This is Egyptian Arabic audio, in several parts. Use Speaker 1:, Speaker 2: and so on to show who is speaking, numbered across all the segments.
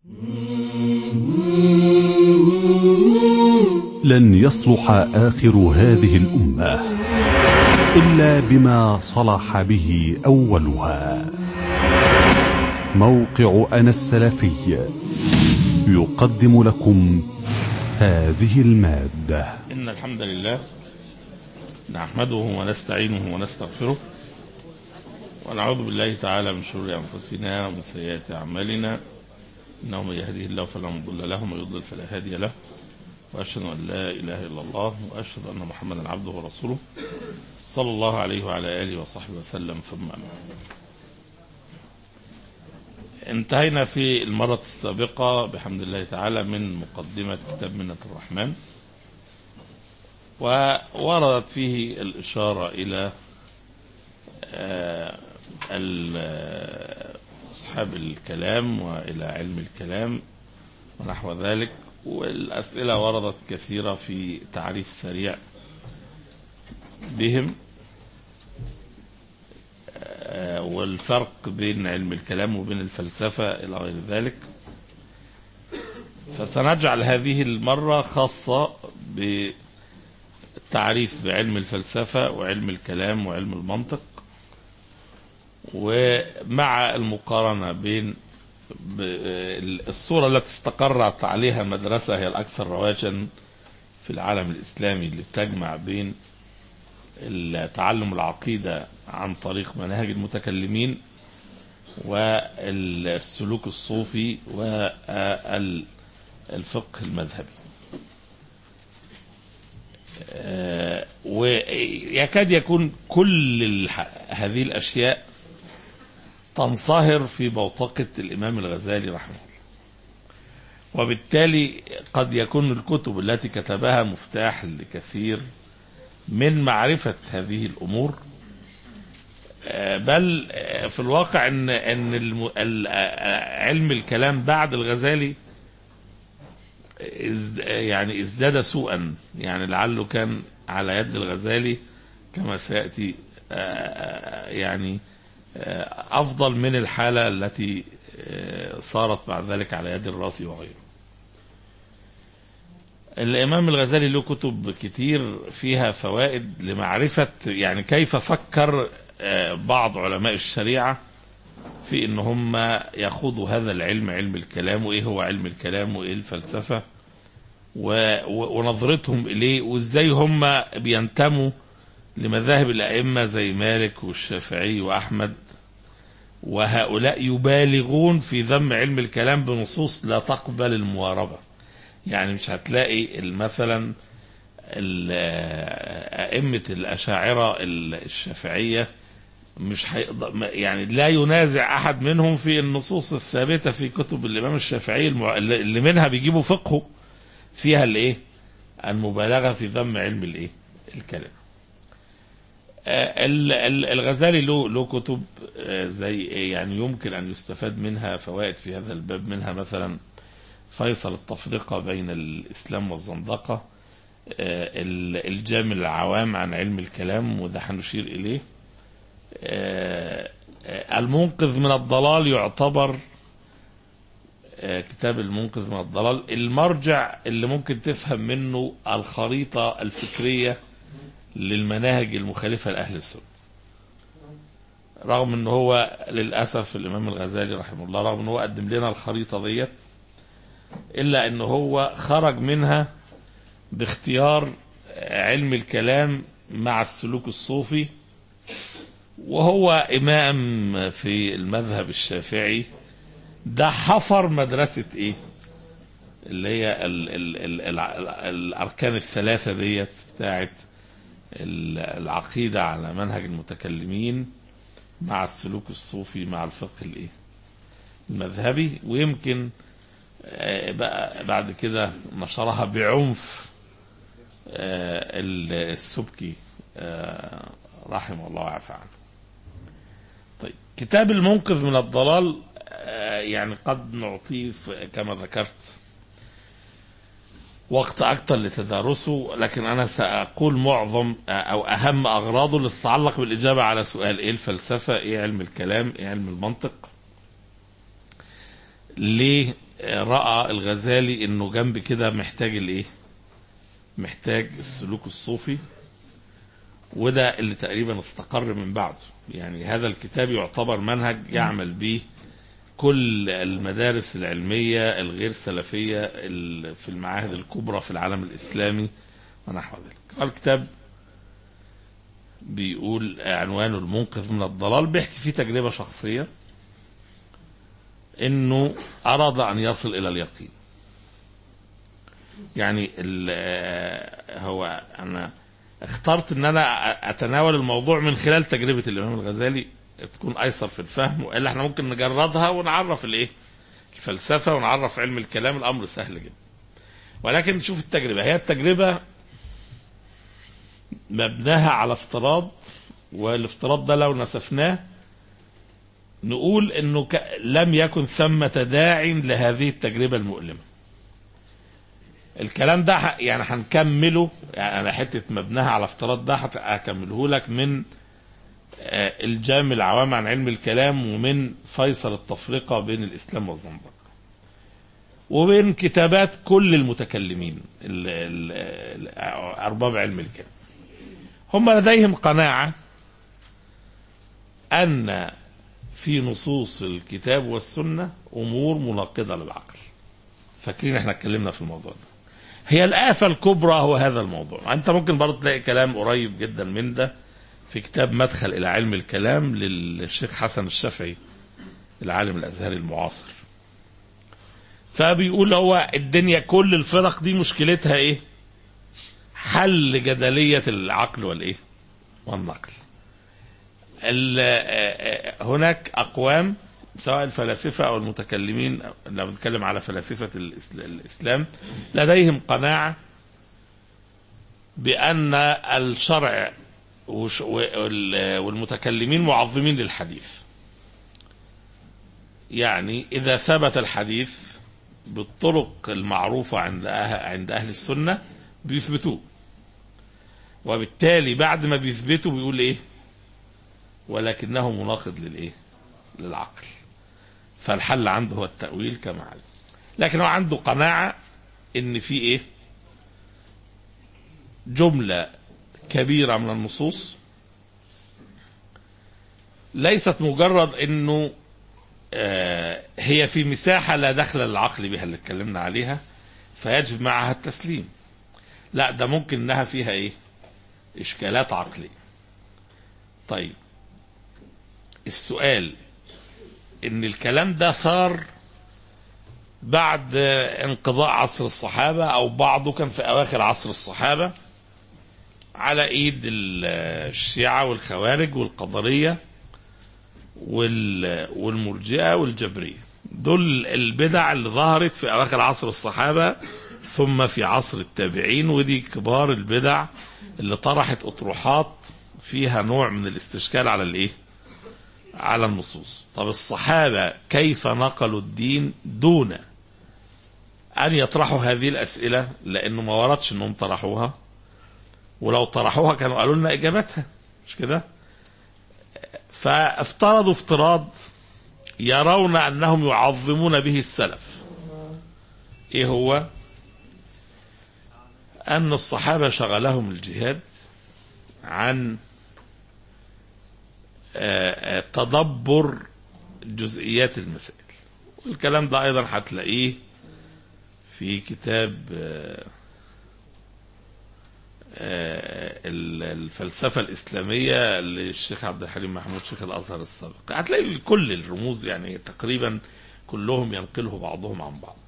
Speaker 1: لن يصلح آخر هذه الأمة إلا بما صلح به أولها موقع أنا السلفي يقدم لكم هذه المادة
Speaker 2: إن الحمد لله نحمده ونستعينه ونستغفره ونعوذ بالله تعالى من شرور أنفسنا ومن سيئات أعمالنا إنه من يهديه الله فلا مضل له ومن يضلل فلا هادي له وأشهد أن لا إله إلا الله وأشهد أن محمدا عبده ورسوله صلى الله عليه وعلى آله وصحبه وسلم ثم أما انتهينا في المرة السابقة بحمد الله تعالى من مقدمة كتاب منة الرحمن ووردت فيه الإشارة إلى أصحاب الكلام وإلى علم الكلام ونحو ذلك والأسئلة وردت كثيرة في تعريف سريع بهم والفرق بين علم الكلام وبين الفلسفة إلى غير ذلك فسنجعل هذه المرة خاصة بالتعريف بعلم الفلسفة وعلم الكلام وعلم المنطق ومع المقارنة بين الصورة التي استقرت عليها مدرسة هي الأكثر رواجا في العالم الإسلامي اللي بتجمع بين تعلم العقيدة عن طريق مناهج المتكلمين والسلوك الصوفي والفقه المذهبي ويكاد يكون كل هذه الأشياء تنصهر في بوتقة الإمام الغزالي رحمه الله وبالتالي قد يكون الكتب التي كتبها مفتاح لكثير من معرفة هذه الأمور بل في الواقع ان ان علم الكلام بعد الغزالي يعني ازداد سوءا يعني لعله كان على يد الغزالي كما سياتي يعني افضل من الحاله التي صارت بعد ذلك على يد الراسي وغيره. الامام الغزالي له كتب كتير فيها فوائد لمعرفه يعني كيف فكر بعض علماء الشريعه في ان هم ياخذوا هذا العلم علم الكلام وايه هو علم الكلام وايه الفلسفه ونظرتهم اليه وازاي هم بينتموا لمذاهب الائمه زي مالك والشافعي واحمد وهؤلاء يبالغون في ذم علم الكلام بنصوص لا تقبل المواربه يعني مش هتلاقي مثلا أئمة الأشاعرة الشافعية مش هيقدر يعني لا ينازع أحد منهم في النصوص الثابتة في كتب الإمام الشافعي اللي منها بيجيبوا فقهه فيها الإيه؟ المبالغة في ذم علم الإيه؟ الكلام. الغزالي له له كتب زي يعني يمكن أن يستفاد منها فوائد في هذا الباب منها مثلا فيصل التفرقة بين الإسلام والزندقة الجامع العوام عن علم الكلام وده هنشير إليه المنقذ من الضلال يعتبر كتاب المنقذ من الضلال المرجع اللي ممكن تفهم منه الخريطة الفكرية للمناهج المخالفة لأهل السنة رغم ان هو للأسف الإمام الغزالي رحمه الله رغم ان هو قدم لنا الخريطة ديت إلا أنه هو خرج منها باختيار علم الكلام مع السلوك الصوفي وهو إمام في المذهب الشافعي ده حفر مدرسة إيه اللي هي ال ال ال ال الأركان الثلاثة ديت بتاعت العقيدة على منهج المتكلمين مع السلوك الصوفي مع الفقه الإيه المذهبي ويمكن بقى بعد كده نشرها بعنف السبكي رحمه الله وعفى عنه طيب كتاب المنقذ من الضلال يعني قد نعطيه كما ذكرت وقت أكثر لتدارسه لكن أنا سأقول معظم أو أهم أغراضه اللي تتعلق بالإجابة على سؤال إيه الفلسفة إيه علم الكلام إيه علم المنطق ليه رأى الغزالي انه جنب كده محتاج الايه محتاج السلوك الصوفي وده اللي تقريبا استقر من بعده يعني هذا الكتاب يعتبر منهج يعمل به كل المدارس العلمية الغير سلفية ال- في المعاهد الكبرى في العالم الإسلامي ونحو ذلك الكتاب بيقول عنوانه المنقذ من الضلال بيحكي فيه تجربة شخصية انه اراد ان يصل الى اليقين يعني ال- هو انا اخترت ان انا اتناول الموضوع من خلال تجربه الامام الغزالي تكون ايسر في الفهم والا احنا ممكن نجردها ونعرف الايه الفلسفه ونعرف علم الكلام الامر سهل جدا ولكن نشوف التجربه هي التجربه مبناها على افتراض والافتراض ده لو نسفناه نقول انه ك... لم يكن ثمة داع لهذه التجربة المؤلمة الكلام ده ح- يعني هنكمله يعني انا حتة مبناها على افتراض ده هت- هكمله لك من آه، الجام العوام عن علم الكلام ومن فيصل التفرقة بين الاسلام والزندقة وبين كتابات كل المتكلمين ال- ال- ال- ارباب علم الكلام هم لديهم قناعة ان في نصوص الكتاب والسنة أمور مناقضة للعقل فاكرين احنا اتكلمنا في الموضوع ده هي الآفة الكبرى هو هذا الموضوع أنت ممكن برضه تلاقي كلام قريب جدا من ده في كتاب مدخل إلى علم الكلام للشيخ حسن الشافعي العالم الأزهري المعاصر فبيقول هو الدنيا كل الفرق دي مشكلتها ايه حل جدلية العقل والايه والنقل ال- هناك أقوام سواء الفلاسفة أو المتكلمين لو بنتكلم على فلاسفة الإسل- الإسلام لديهم قناعة بأن الشرع وش- وال- والمتكلمين معظمين للحديث يعني إذا ثبت الحديث بالطرق المعروفة عند أه- عند أهل السنة بيثبتوه وبالتالي بعد ما بيثبتوا بيقول إيه ولكنه مناقض للايه للعقل فالحل عنده هو التأويل كما علم لكن هو عنده قناعة ان في ايه جملة كبيرة من النصوص ليست مجرد انه آه هي في مساحة لا دخل للعقل بها اللي اتكلمنا عليها فيجب معها التسليم لا ده ممكن انها فيها ايه اشكالات عقلية طيب السؤال ان الكلام ده ثار بعد انقضاء عصر الصحابة او بعضه كان في اواخر عصر الصحابة على ايد الشيعة والخوارج والقدرية وال- والمرجئة والجبرية دول البدع اللي ظهرت في اواخر عصر الصحابة ثم في عصر التابعين ودي كبار البدع اللي طرحت اطروحات فيها نوع من الاستشكال على الايه على النصوص طب الصحابة كيف نقلوا الدين دون أن يطرحوا هذه الأسئلة لأنه ما وردش أنهم طرحوها ولو طرحوها كانوا قالوا لنا إجابتها مش كده فافترضوا افتراض يرون أنهم يعظمون به السلف إيه هو أن الصحابة شغلهم الجهاد عن آه، آه، تدبر جزئيات المسائل والكلام ده ايضا هتلاقيه في كتاب آه، آه، ال- الفلسفة الإسلامية للشيخ عبد الحليم محمود شيخ الأزهر السابق هتلاقي كل الرموز يعني تقريبا كلهم ينقله بعضهم عن بعض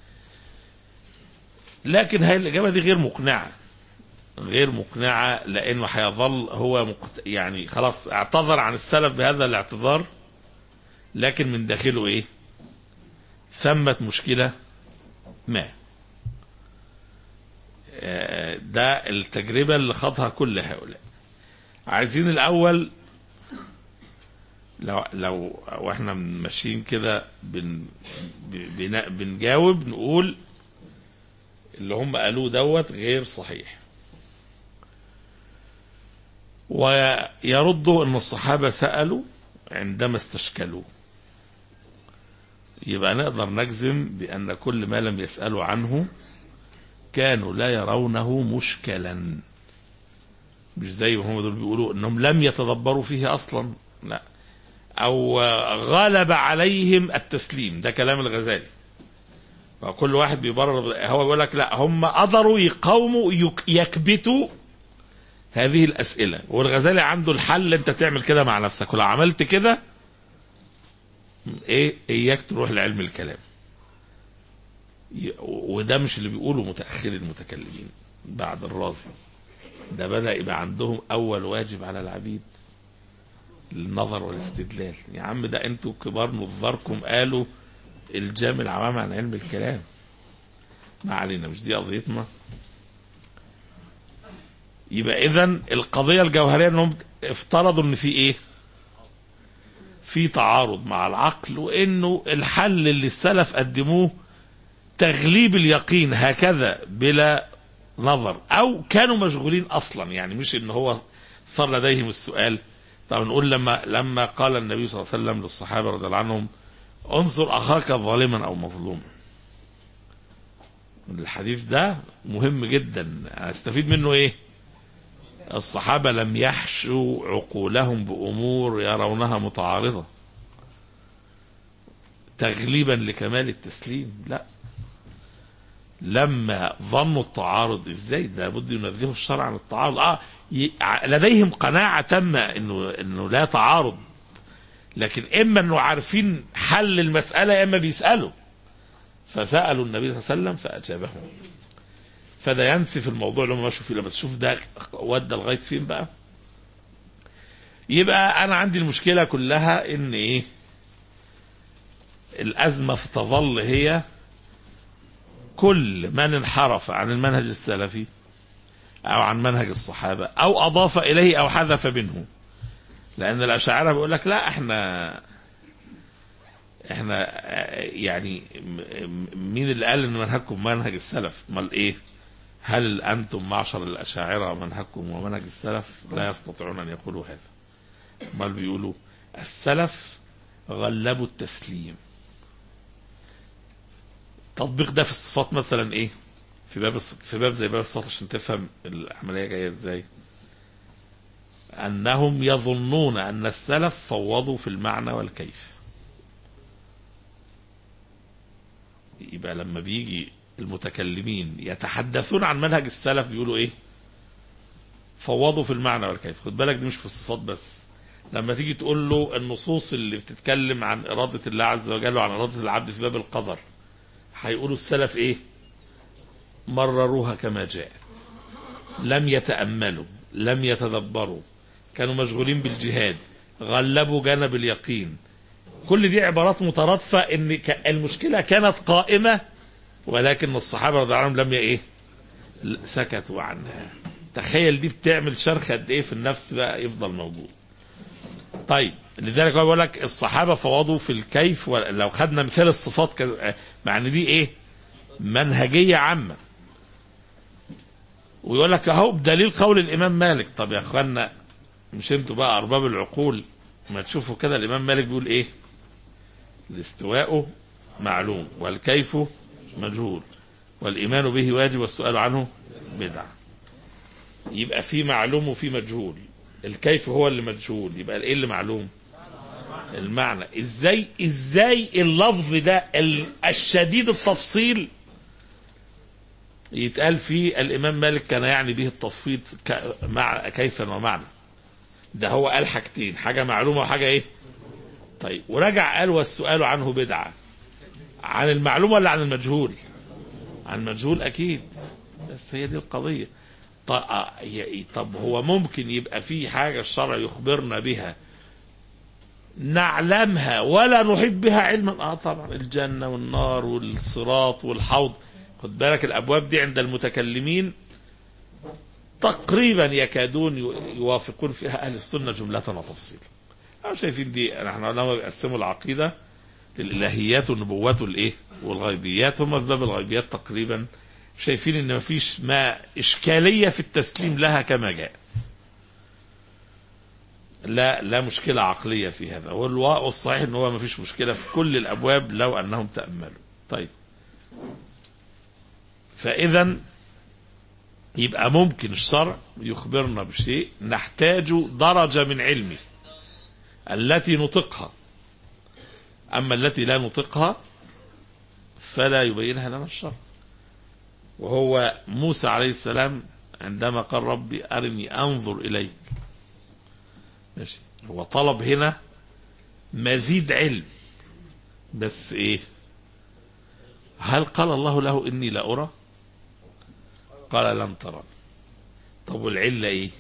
Speaker 2: لكن هاي الإجابة دي غير مقنعة غير مقنعة لأنه هيظل هو مقت... يعني خلاص اعتذر عن السلف بهذا الاعتذار لكن من داخله إيه ثمة مشكلة ما آه، ده التجربة اللي خاضها كل هؤلاء عايزين الأول لو لو واحنا ماشيين كده بن بن بنجاوب نقول اللي هم قالوه دوت غير صحيح ويردوا أن الصحابة سألوا عندما استشكلوا يبقى نقدر نجزم بأن كل ما لم يسألوا عنه كانوا لا يرونه مشكلا مش زي ما هم دول بيقولوا انهم لم يتدبروا فيه اصلا لا او غلب عليهم التسليم ده كلام الغزالي وكل واحد بيبرر هو بيقول لك لا هم قدروا يقاوموا يك- يكبتوا هذه الاسئله والغزالي عنده الحل انت تعمل كده مع نفسك ولو عملت كده ايه اياك تروح لعلم الكلام ي- وده مش اللي بيقوله متاخر المتكلمين بعد الرازي ده بدا يبقى عندهم اول واجب على العبيد النظر والاستدلال يا عم ده انتوا كبار نظاركم قالوا الجام العوام عن علم الكلام ما علينا مش دي قضيتنا يبقى اذا القضيه الجوهريه انهم افترضوا ان في ايه في تعارض مع العقل وانه الحل اللي السلف قدموه تغليب اليقين هكذا بلا نظر او كانوا مشغولين اصلا يعني مش ان هو صار لديهم السؤال طب نقول لما لما قال النبي صلى الله عليه وسلم للصحابه رضي الله عنهم انظر اخاك ظالما او مظلوما الحديث ده مهم جدا استفيد منه ايه الصحابة لم يحشوا عقولهم بأمور يرونها متعارضة تغليبا لكمال التسليم لا لما ظنوا التعارض ازاي ده بد ينزهوا الشرع عن التعارض اه ي- ع- لديهم قناعة تامة انه انه لا تعارض لكن اما انه عارفين حل المسألة يا اما بيسألوا فسألوا النبي صلى الله عليه وسلم فأجابهم فده ينسف الموضوع اللي هم ماشوا فيه بس شوف ده ودى لغايه فين بقى يبقى انا عندي المشكله كلها ان ايه الازمه ستظل هي كل من انحرف عن المنهج السلفي او عن منهج الصحابه او اضاف اليه او حذف منه لان الاشاعره بيقول لك لا احنا احنا يعني م- م- مين اللي قال ان منهجكم منهج السلف امال ايه هل أنتم معشر الأشاعرة منهجكم ومنهج السلف لا يستطيعون أن يقولوا هذا بل بيقولوا السلف غلبوا التسليم تطبيق ده في الصفات مثلا ايه في باب الص- في باب زي باب الصفات عشان تفهم العمليه جايه ازاي انهم يظنون ان السلف فوضوا في المعنى والكيف يبقى لما بيجي المتكلمين يتحدثون عن منهج السلف بيقولوا ايه فوضوا في المعنى والكيف خد بالك دي مش في الصفات بس لما تيجي تقول له النصوص اللي بتتكلم عن إرادة الله عز وجل وعن إرادة العبد في باب القدر هيقولوا السلف ايه مرروها كما جاءت لم يتأملوا لم يتدبروا كانوا مشغولين بالجهاد غلبوا جانب اليقين كل دي عبارات مترادفة ان ك- المشكلة كانت قائمة ولكن الصحابة رضي الله عنهم لم ي- ايه ل- سكتوا عنها تخيل دي بتعمل شرخ قد ايه في النفس بقى يفضل موجود طيب لذلك هو بيقول لك الصحابة فوضوا في الكيف ولو خدنا مثال الصفات كذا مع ان دي ايه منهجية عامة ويقول لك اهو بدليل قول الامام مالك طب يا اخوانا مش انتوا بقى ارباب العقول ما تشوفوا كده الامام مالك بيقول ايه الاستواء معلوم والكيف مجهول والايمان به واجب والسؤال عنه بدعه يبقى في معلوم وفي مجهول الكيف هو اللي مجهول يبقى ايه اللي معلوم المعنى ازاي ازاي اللفظ ده ال- الشديد التفصيل يتقال فيه الامام مالك كان يعني به التفويض ك- مع كيفا ومعنى ده هو قال حاجتين حاجه معلومه وحاجه ايه طيب ورجع قال والسؤال عنه بدعه عن المعلوم ولا عن المجهول عن المجهول اكيد بس هي دي القضيه ط- آه، ي- طب هو ممكن يبقى في حاجه الشرع يخبرنا بها نعلمها ولا نحيط بها علما اه طبعا الجنه والنار والصراط والحوض خد بالك الابواب دي عند المتكلمين تقريبا يكادون يو- يوافقون فيها اهل السنه جمله وتفصيلا أو شايفين دي احنا لما بيقسموا العقيده للالهيات والنبوات والايه والغيبيات هم في باب الغيبيات تقريبا شايفين ان مفيش ما اشكاليه في التسليم لها كما جاء لا لا مشكلة عقلية في هذا والوا- والصحيح ان هو ما فيش مشكلة في كل الابواب لو انهم تأملوا طيب فاذا يبقى ممكن الشرع يخبرنا بشيء نحتاج درجة من علمه التي نطقها أما التي لا نطقها فلا يبينها لنا الشرع وهو موسى عليه السلام عندما قال ربي أرني أنظر إليك ماشي هو طلب هنا مزيد علم بس إيه هل قال الله له إني لا أرى قال لم ترى طب والعلة إيه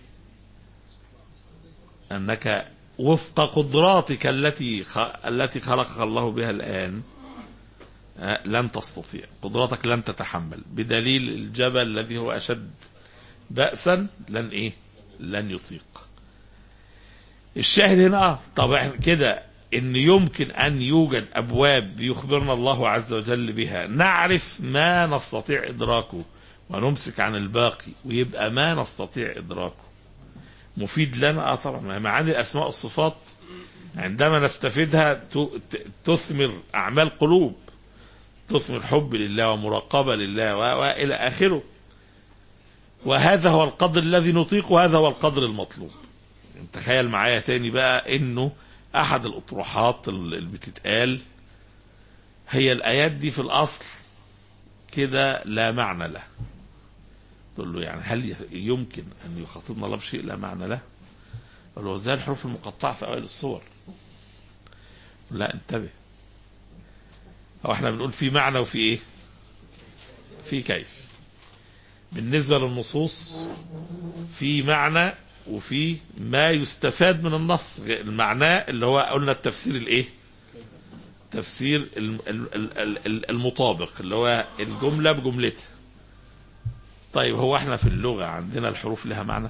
Speaker 2: أنك وفق قدراتك التي خ... التي خلقك الله بها الآن آه، لن تستطيع قدراتك لن تتحمل بدليل الجبل الذي هو أشد بأسا لن إيه لن يطيق الشاهد هنا آه طبعا كده إن يمكن أن يوجد أبواب يخبرنا الله عز وجل بها نعرف ما نستطيع إدراكه ونمسك عن الباقي ويبقى ما نستطيع إدراكه مفيد لنا اه طبعا ما هي معاني الاسماء والصفات عندما نستفيدها ت- ت- تثمر اعمال قلوب تثمر حب لله ومراقبه لله و- والى اخره وهذا هو القدر الذي نطيق وهذا هو القدر المطلوب تخيل معايا تاني بقى انه احد الاطروحات اللي بتتقال هي الايات دي في الاصل كده لا معنى له تقول له يعني هل يمكن ان يخاطبنا الله بشيء لا معنى له؟ قال له زي الحروف المقطعه في اوائل الصور. لا انتبه. هو احنا بنقول في معنى وفي ايه؟ في كيف. بالنسبه للنصوص في معنى وفي ما يستفاد من النص المعنى اللي هو قلنا التفسير الايه؟ تفسير الم- ال- ال- ال- ال- المطابق اللي هو الجمله بجملتها. طيب هو احنا في اللغة عندنا الحروف لها معنى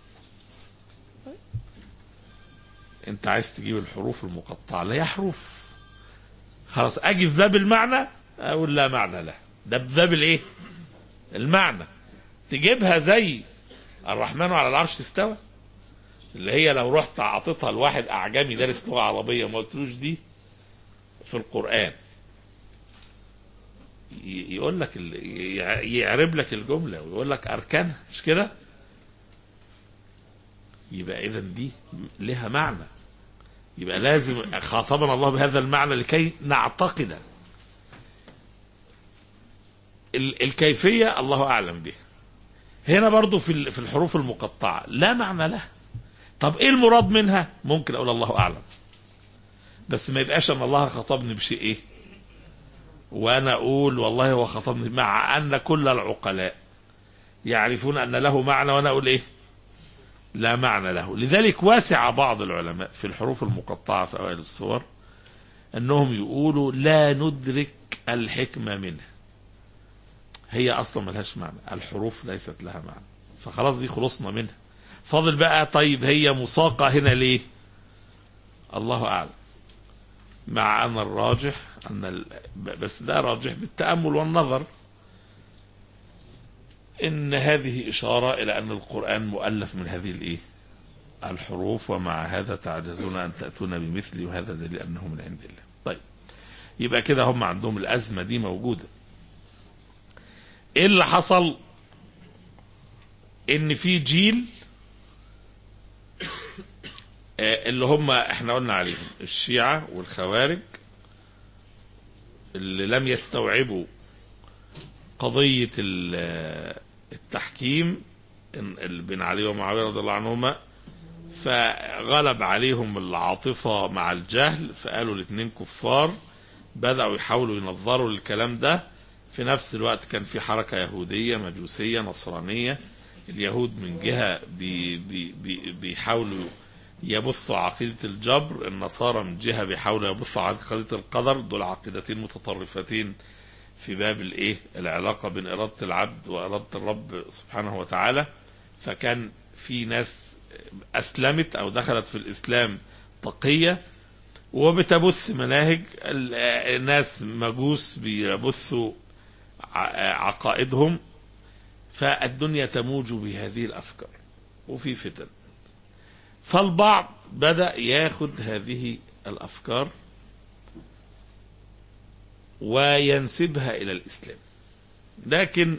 Speaker 2: انت عايز تجيب الحروف المقطعة لا هي حروف خلاص اجي في باب المعنى اقول لا معنى له ده بباب الايه المعنى تجيبها زي الرحمن على العرش استوى اللي هي لو رحت اعطيتها لواحد اعجمي دارس لغة عربية ما قلتلوش دي في القرآن ي- يقول لك ال- يع- يعرب لك الجمله ويقول لك اركانها مش كده؟ يبقى اذا دي لها معنى يبقى لازم خاطبنا الله بهذا المعنى لكي نعتقد ال- الكيفيه الله اعلم بها هنا برضو في ال- في الحروف المقطعه لا معنى لها طب ايه المراد منها ممكن اقول الله اعلم بس ما يبقاش ان الله خاطبني بشيء ايه وانا اقول والله هو خطبني مع ان كل العقلاء يعرفون ان له معنى وانا اقول ايه لا معنى له لذلك واسع بعض العلماء في الحروف المقطعة في اوائل الصور انهم يقولوا لا ندرك الحكمة منها هي اصلا ملهاش معنى الحروف ليست لها معنى فخلاص دي خلصنا منها فاضل بقى طيب هي مساقة هنا ليه الله اعلم مع أن الراجح أن ال... بس ده راجح بالتأمل والنظر إن هذه إشارة إلى أن القرآن مؤلف من هذه الإيه؟ الحروف ومع هذا تعجزون أن تأتون بمثلي وهذا دليل أنه من عند الله. طيب يبقى كده هم عندهم الأزمة دي موجودة. إيه اللي حصل؟ إن في جيل آه، اللي هم احنا قلنا عليهم الشيعة والخوارج اللي لم يستوعبوا قضية ال- التحكيم اللي بين علي ومعاوية رضي الله عنهما فغلب عليهم العاطفة مع الجهل فقالوا الاثنين كفار بدأوا يحاولوا ينظروا للكلام ده في نفس الوقت كان في حركة يهودية مجوسية نصرانية اليهود من جهة بي بي بي بيحاولوا يبثوا عقيدة الجبر النصارى من جهة بيحاولوا يبثوا عقيدة القدر دول عقيدتين متطرفتين في باب الايه العلاقة بين إرادة العبد وإرادة الرب سبحانه وتعالى فكان في ناس أسلمت أو دخلت في الإسلام تقية وبتبث مناهج ال- الناس مجوس بيبثوا ع- عقائدهم فالدنيا تموج بهذه الأفكار وفي فتن فالبعض بدأ ياخد هذه الأفكار وينسبها إلى الإسلام لكن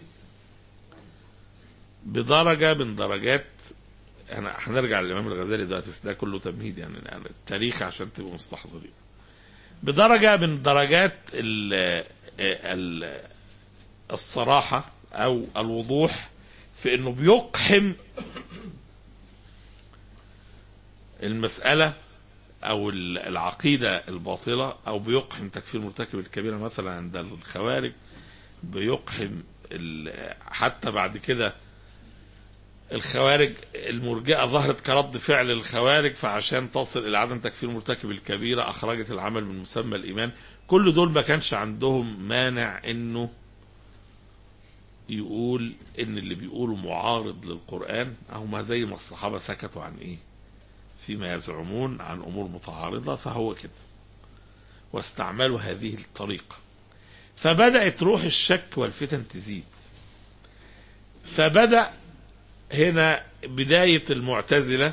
Speaker 2: بدرجة من درجات احنا هنرجع للإمام الغزالي دلوقتي بس ده كله تمهيد يعني, يعني التاريخ عشان تبقوا مستحضرين بدرجة من درجات ال ال الصراحة أو الوضوح في إنه بيقحم المسألة أو العقيدة الباطلة أو بيقحم تكفير مرتكب الكبيرة مثلا عند الخوارج بيقحم ال- حتى بعد كده الخوارج المرجئة ظهرت كرد فعل للخوارج فعشان تصل إلى عدم تكفير مرتكب الكبيرة أخرجت العمل من مسمى الإيمان كل دول ما كانش عندهم مانع إنه يقول إن اللي بيقولوا معارض للقرآن أو ما زي ما الصحابة سكتوا عن إيه فيما يزعمون عن أمور متعارضة فهو كده واستعملوا هذه الطريقة فبدأت روح الشك والفتن تزيد فبدأ هنا بداية المعتزلة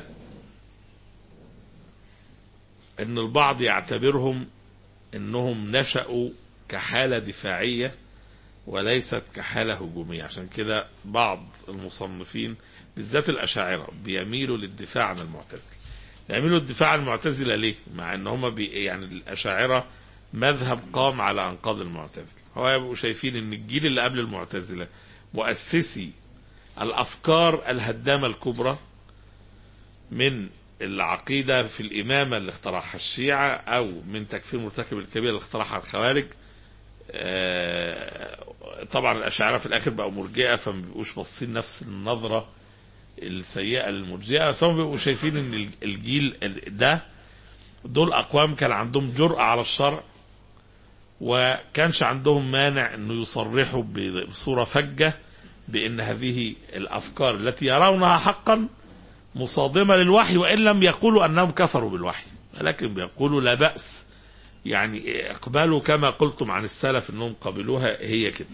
Speaker 2: ان البعض يعتبرهم انهم نشأوا كحالة دفاعية وليست كحالة هجومية عشان كده بعض المصنفين بالذات الأشاعرة بيميلوا للدفاع عن المعتزلة يميلوا للدفاع عن المعتزلة ليه مع ان هم بي يعني الأشاعرة مذهب قام على أنقاض المعتزلة هو يبقوا شايفين ان الجيل اللي قبل المعتزلة مؤسسي الافكار الهدامه الكبرى من العقيده في الامامه اللي اخترعها الشيعه او من تكفير مرتكب الكبيره اللي اخترعها الخوارج آه، طبعا الاشاعره في الاخر بقوا مرجئه فما بيبقوش باصين نفس النظره السيئه للمرجئه بس هم بيبقوا شايفين ان الجيل ده دول اقوام كان عندهم جرأه على الشرع وكانش عندهم مانع انه يصرحوا بصوره فجه بان هذه الافكار التي يرونها حقا مصادمه للوحي وان لم يقولوا انهم كفروا بالوحي ولكن بيقولوا لا باس يعني اقبلوا كما قلتم عن السلف انهم قبلوها هي كده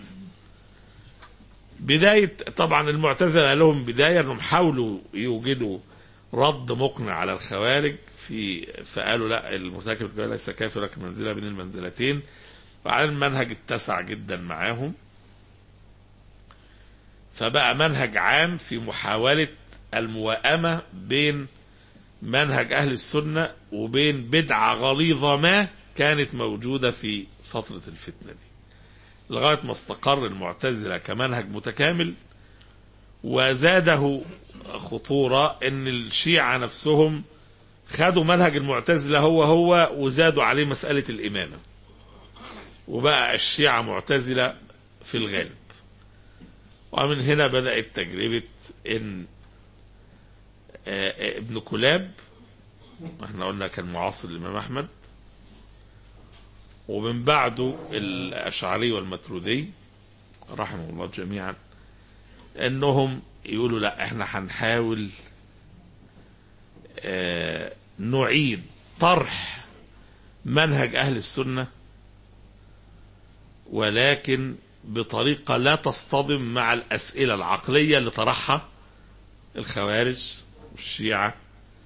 Speaker 2: بدايه طبعا المعتزله لهم بدايه انهم حاولوا يوجدوا رد مقنع على الخوارج في فقالوا لا المرتكب الكبير ليس كافر لكن منزله بين المنزلتين وعلى المنهج اتسع جدا معاهم فبقى منهج عام في محاولة الموائمة بين منهج أهل السنة وبين بدعة غليظة ما كانت موجودة في فترة الفتنة دي لغاية ما استقر المعتزلة كمنهج متكامل وزاده خطورة ان الشيعة نفسهم خدوا منهج المعتزلة هو هو وزادوا عليه مسألة الإمامة وبقى الشيعة معتزلة في الغالب ومن هنا بدأت تجربة ان ابن كلاب احنا قلنا كان معاصر الامام احمد ومن بعده الاشعري والمترودي رحمه الله جميعا انهم يقولوا لا احنا هنحاول نعيد طرح منهج اهل السنه ولكن بطريقة لا تصطدم مع الأسئلة العقلية اللي طرحها الخوارج والشيعة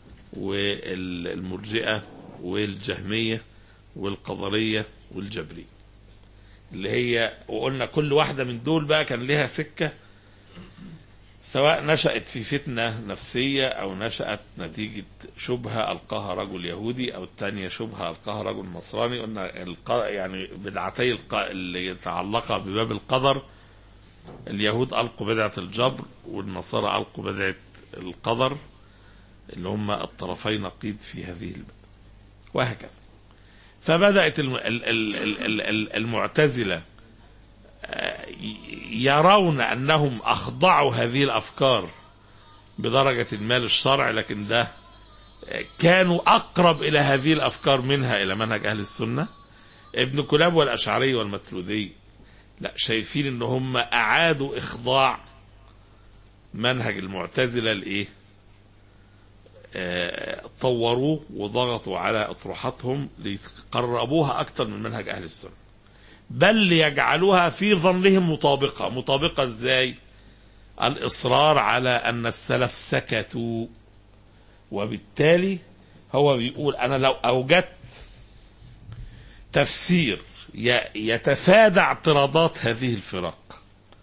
Speaker 2: والمرجئة والجهمية والقدرية والجبرية اللي هي وقلنا كل واحدة من دول بقى كان لها سكة سواء نشأت في فتنة نفسية أو نشأت نتيجة شبهة ألقاها رجل يهودي أو الثانية شبهة ألقاها رجل نصراني قلنا الق... يعني بدعتي الق... اللي يتعلقها بباب القدر اليهود ألقوا بدعة الجبر والنصارى ألقوا بدعة القدر اللي هم الطرفي نقيض في هذه البدعة وهكذا فبدأت الم... ال... ال... ال... ال... المعتزلة يرون انهم اخضعوا هذه الافكار بدرجه ما للشرع لكن ده كانوا اقرب الى هذه الافكار منها الى منهج اهل السنه ابن كلاب والاشعري والمترودي لا شايفين ان هم اعادوا اخضاع منهج المعتزله لايه آه طوروه وضغطوا على اطروحتهم ليقربوها اكثر من منهج اهل السنه بل ليجعلوها في ظنهم مطابقة مطابقة ازاي الإصرار على أن السلف سكتوا وبالتالي هو بيقول انا لو اوجدت تفسير ي- يتفادى اعتراضات هذه الفرق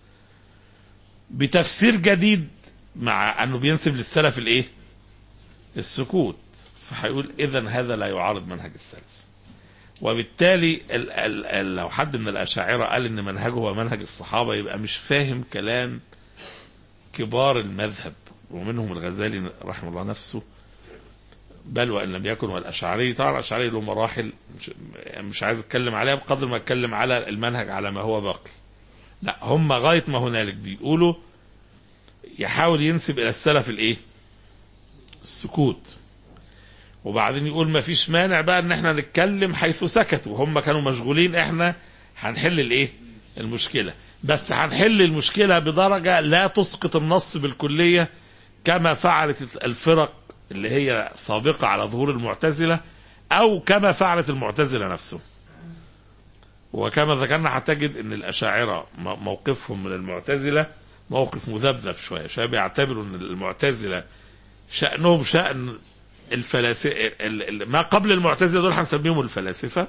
Speaker 2: بتفسير جديد مع انه بينسب للسلف الايه السكوت فهيقول اذا هذا لا يعارض منهج السلف وبالتالي ال ال ال لو حد من الاشاعره قال ان منهجه هو منهج الصحابه يبقى مش فاهم كلام كبار المذهب ومنهم الغزالي رحمه الله نفسه بل وان لم يكن والاشعري طبعا الاشعري له مراحل مش, مش عايز اتكلم عليها بقدر ما اتكلم على المنهج على ما هو باقي لا هم غايه ما هنالك بيقولوا يحاول ينسب الى السلف الايه السكوت وبعدين يقول ما فيش مانع بقى ان احنا نتكلم حيث سكتوا هم كانوا مشغولين احنا هنحل الايه المشكله بس هنحل المشكله بدرجه لا تسقط النص بالكليه كما فعلت الفرق اللي هي سابقه على ظهور المعتزله او كما فعلت المعتزله نفسهم وكما ذكرنا هتجد ان الاشاعره م- موقفهم من المعتزله موقف مذبذب شويه شويه بيعتبروا ان المعتزله شانهم شان الفلاسفه ما قبل المعتزله دول هنسميهم الفلاسفه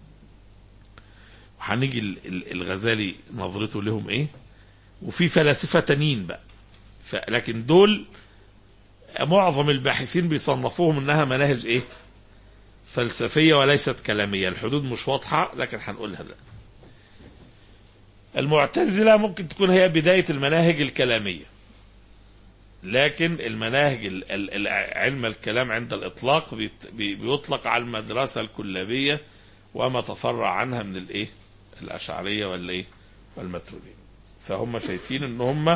Speaker 2: وهنيجي ال- ال- الغزالي نظرته لهم ايه وفي فلاسفه تانيين بقى ف- لكن دول معظم الباحثين بيصنفوهم انها مناهج ايه فلسفيه وليست كلاميه الحدود مش واضحه لكن هنقولها دلوقتي المعتزله ممكن تكون هي بدايه المناهج الكلاميه لكن المناهج ال- ال- ال- علم الكلام عند الاطلاق بيت- بي- بيطلق على المدرسه الكلابيه وما تفرع عنها من الايه الاشعريه والايه والماتريديه فهم شايفين ان هم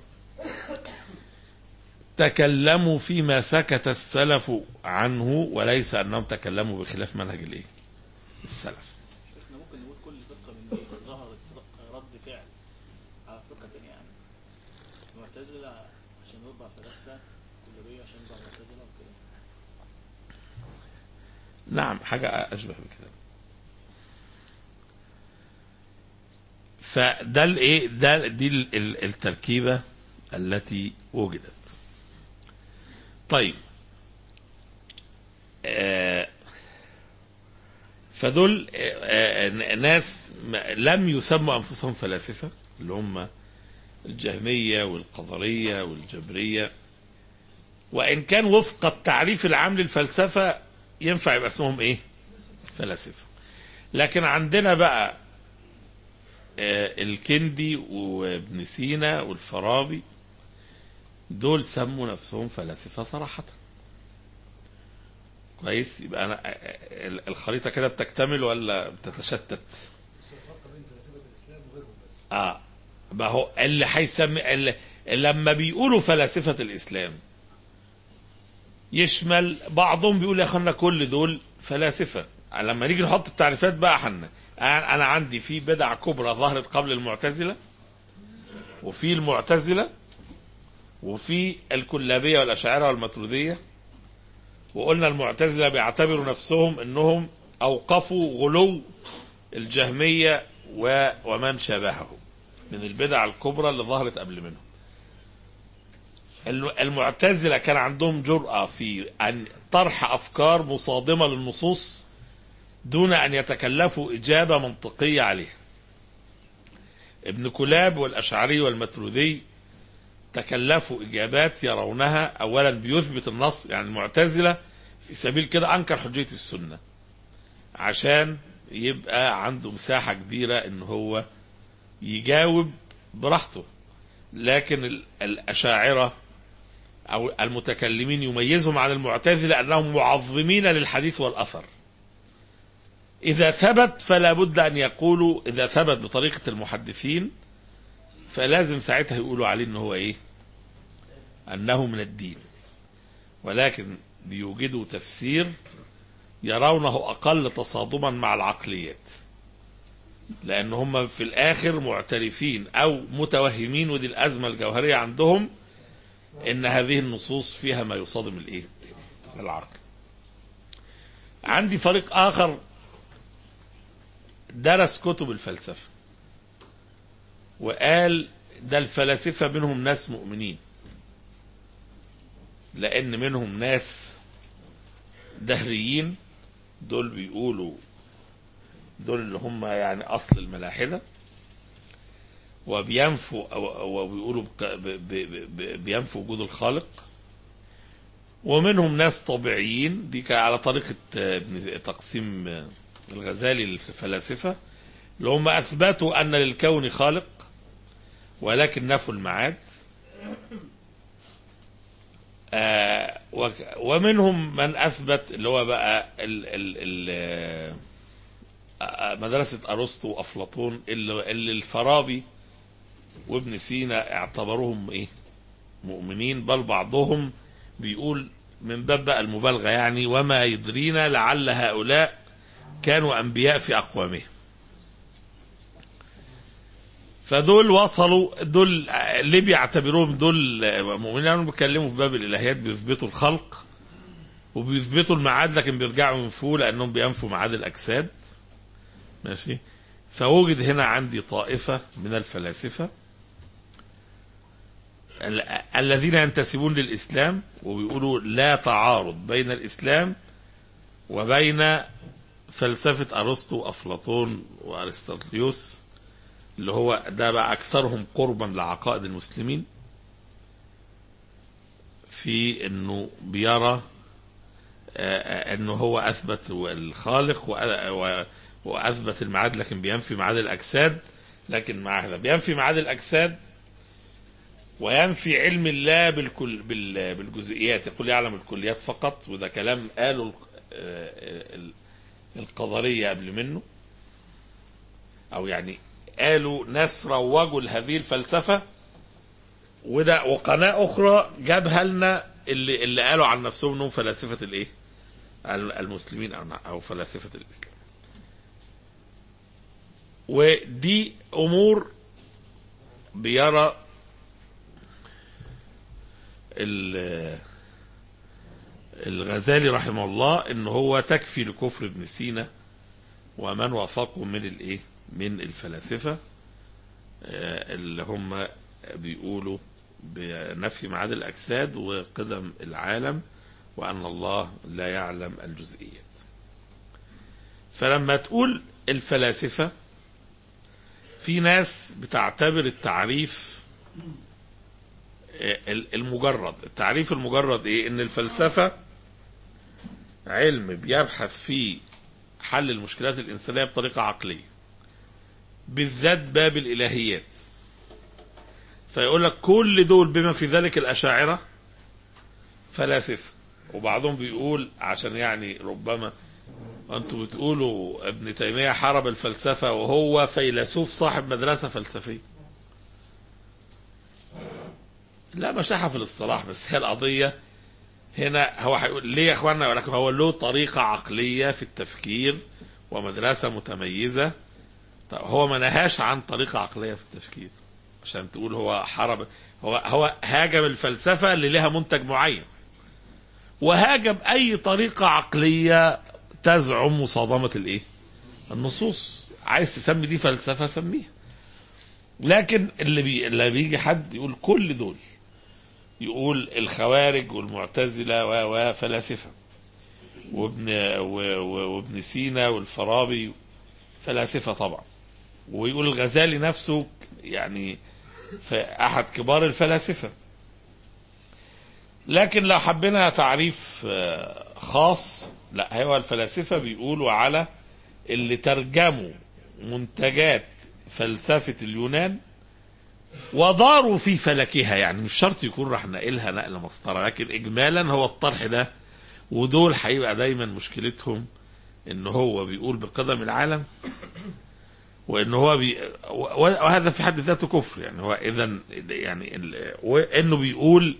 Speaker 2: تكلموا فيما سكت السلف عنه وليس انهم تكلموا بخلاف منهج الايه السلف
Speaker 3: احنا ممكن نقول كل فرقه من دول ظهرت رد فعل على فرقه ثانيه يعني المعتزله عشان يرضع فلاسفه كلابيه عشان يرضع معتزله وكده
Speaker 2: نعم حاجة أشبه بكده فده الايه ده دي ال- ال- التركيبة التي وجدت طيب آه فدول آه آه ناس ما- لم يسموا أنفسهم فلاسفة اللي هم الجهمية والقدرية والجبرية وإن كان وفق التعريف العام للفلسفة ينفع يبقى اسمهم إيه؟ فلاسفة لكن عندنا بقى آه، الكندي وابن سينا والفارابي دول سموا نفسهم فلاسفة صراحة كويس يبقى أنا آه، ال- الخريطة كده بتكتمل ولا بتتشتت اه ما هو اللي هيسمي اللي لما بيقولوا فلاسفة الإسلام يشمل بعضهم بيقول يا اخوانا كل دول فلاسفة لما نيجي نحط التعريفات بقى حنا انا أنا عندي في بدع كبرى ظهرت قبل المعتزلة وفي المعتزلة وفي الكلابية والأشاعرة والماتريدية وقلنا المعتزلة بيعتبروا نفسهم انهم اوقفوا غلو الجهمية و- ومن شابهه من البدع الكبرى اللي ظهرت قبل منهم الم- المعتزلة كان عندهم جرأة في أن طرح أفكار مصادمة للنصوص دون أن يتكلفوا إجابة منطقية عليها ابن كلاب والأشعري والمتروذي تكلفوا إجابات يرونها أولا بيثبت النص يعني المعتزلة في سبيل كده أنكر حجية السنة عشان يبقى عنده مساحة كبيرة إن هو يجاوب براحته لكن ال- الأشاعرة أو المتكلمين يميزهم عن المعتزلة أنهم معظمين للحديث والأثر إذا ثبت فلا بد أن يقولوا إذا ثبت بطريقة المحدثين فلازم ساعتها يقولوا عليه أنه هو إيه أنه من الدين ولكن بيوجدوا تفسير يرونه أقل تصادما مع العقليات لأن هم في الآخر معترفين أو متوهمين ودي الأزمة الجوهرية عندهم ان هذه النصوص فيها ما يصادم الايه العقل عندي فريق اخر درس كتب الفلسفه وقال ده الفلاسفه منهم ناس مؤمنين لان منهم ناس دهريين دول بيقولوا دول اللي هم يعني اصل الملاحده وبينفوا أو- او بيقولوا بك- ب- ب- ب- بينفوا وجود الخالق ومنهم ناس طبيعيين دي كان على طريقه آه، ابن تقسيم آه، الغزالي للفلاسفه اللي هم اثبتوا ان للكون خالق ولكن نفوا المعاد آه وك- ومنهم من اثبت اللي هو بقى ال ال ال آه، مدرسه ارسطو وافلاطون اللي, اللي الفارابي وابن سينا اعتبروهم ايه مؤمنين بل بعضهم بيقول من باب بقى المبالغه يعني وما يدرينا لعل هؤلاء كانوا انبياء في اقوامهم فدول وصلوا دول اللي بيعتبروهم دول مؤمنين يعني بيتكلموا في باب الالهيات بيثبتوا الخلق وبيثبتوا المعاد لكن بيرجعوا ينفوه لانهم بينفوا معاد الاجساد ماشي فوجد هنا عندي طائفه من الفلاسفه ال- الذين ينتسبون للاسلام وبيقولوا لا تعارض بين الاسلام وبين فلسفه ارسطو وافلاطون وارسطاطليوس اللي هو ده بقى اكثرهم قربا لعقائد المسلمين في انه بيرى آه، آه، انه هو اثبت الخالق وأ- و- واثبت الميعاد لكن بينفي ميعاد الاجساد لكن مع هذا بينفي ميعاد الاجساد وينفي علم الله بالكل بال- بالجزئيات يقول يعلم الكليات فقط وده كلام قاله ال- آه، ال- القدريه قبل منه او يعني قالوا ناس روجوا لهذه الفلسفه وده وقناه اخرى جابها لنا اللي اللي قالوا عن نفسهم انهم فلاسفه الايه؟ المسلمين او او فلاسفه الاسلام. ودي امور بيرى ال- الغزالي رحمه الله ان هو تكفي لكفر ابن سينا ومن وافقه من الايه؟ من الفلاسفه آه، اللي هم بيقولوا بنفي معاد الاجساد وقدم العالم وان الله لا يعلم الجزئيات. فلما تقول الفلاسفه في ناس بتعتبر التعريف آه، المجرد التعريف المجرد ايه ان الفلسفه علم بيبحث في حل المشكلات الانسانيه بطريقه عقليه بالذات باب الالهيات فيقول لك كل دول بما في ذلك الاشاعره فلاسفه وبعضهم بيقول عشان يعني ربما انتوا بتقولوا ابن تيميه حارب الفلسفه وهو فيلسوف صاحب مدرسه فلسفيه لا مشاحه في الاصطلاح بس هي القضيه هنا هو هيقول ليه يا اخوانا يقول لك هو له طريقه عقليه في التفكير ومدرسه متميزه طب هو ما نهاش عن طريقه عقليه في التفكير عشان تقول هو حرب هو هو هاجم الفلسفه اللي لها منتج معين وهاجم اي طريقه عقليه تزعم مصادمه الايه؟ النصوص عايز تسمي دي فلسفه سميها لكن اللي بي اللي بيجي حد يقول كل دول يقول الخوارج والمعتزله و و فلاسفه وابن و- و- وابن سينا والفارابي فلاسفه طبعا ويقول الغزالي نفسه يعني في احد كبار الفلاسفه لكن لو حبينا تعريف آه، خاص لا هو الفلاسفه بيقولوا على اللي ترجموا منتجات فلسفه اليونان وداروا في فلكها يعني مش شرط يكون راح ناقلها نقله مسطره لكن اجمالا هو الطرح ده ودول هيبقى دايما مشكلتهم ان هو بيقول بقدم العالم وان هو بي وهذا في حد ذاته كفر يعني هو اذا يعني ال- وانه بيقول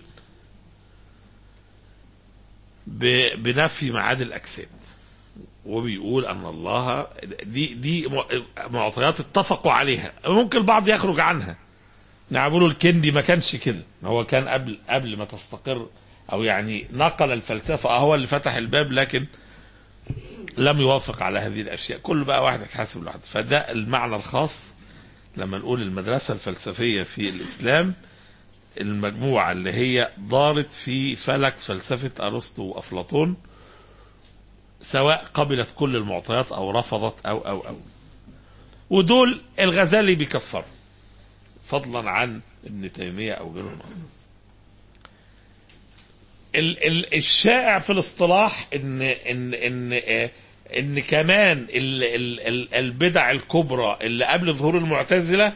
Speaker 2: ب- بنفي معاد الاجساد وبيقول ان الله دي دي معطيات اتفقوا عليها ممكن البعض يخرج عنها يعني بيقولوا الكندي ما كانش كده هو كان قبل قبل ما تستقر او يعني نقل الفلسفه اه هو اللي فتح الباب لكن لم يوافق على هذه الاشياء كل بقى واحد يتحاسب لوحده فده المعنى الخاص لما نقول المدرسه الفلسفيه في الاسلام المجموعة اللي هي دارت في فلك فلسفة أرسطو وأفلاطون سواء قبلت كل المعطيات أو رفضت أو أو أو ودول الغزالي بيكفر فضلا عن ابن تيمية أو غيره ال ال الشائع في الاصطلاح ان ان ان آه، ان كمان ال ال ال البدع الكبرى اللي قبل ظهور المعتزله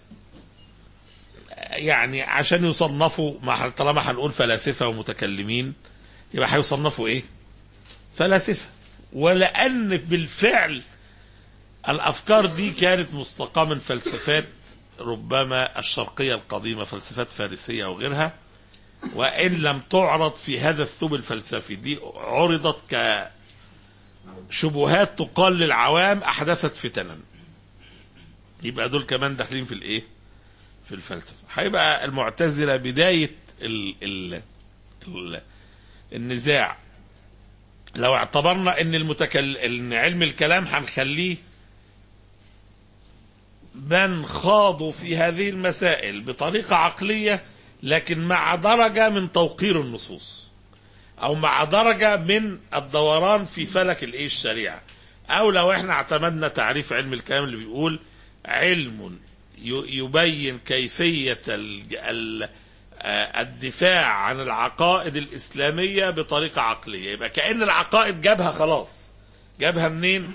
Speaker 2: يعني عشان يصنفوا ما طالما هنقول فلاسفه ومتكلمين يبقى هيصنفوا ايه؟ فلاسفه ولان بالفعل الافكار دي كانت مستقاه من فلسفات ربما الشرقيه القديمه فلسفات فارسيه وغيرها وان لم تعرض في هذا الثوب الفلسفي دي عرضت كشبهات تقال للعوام احدثت فتنا يبقى دول كمان داخلين في الايه في الفلسفه هيبقى المعتزله بدايه ال ال ال النزاع لو اعتبرنا ان المتكلم ان علم الكلام هنخليه من خاضوا في هذه المسائل بطريقه عقليه لكن مع درجه من توقير النصوص او مع درجه من الدوران في فلك الايه الشريعه او لو احنا اعتمدنا تعريف علم الكلام اللي بيقول علم ي- يبين كيفيه الج- ال- آه، الدفاع عن العقائد الاسلاميه بطريقه عقليه يبقى كان العقائد جابها خلاص جابها منين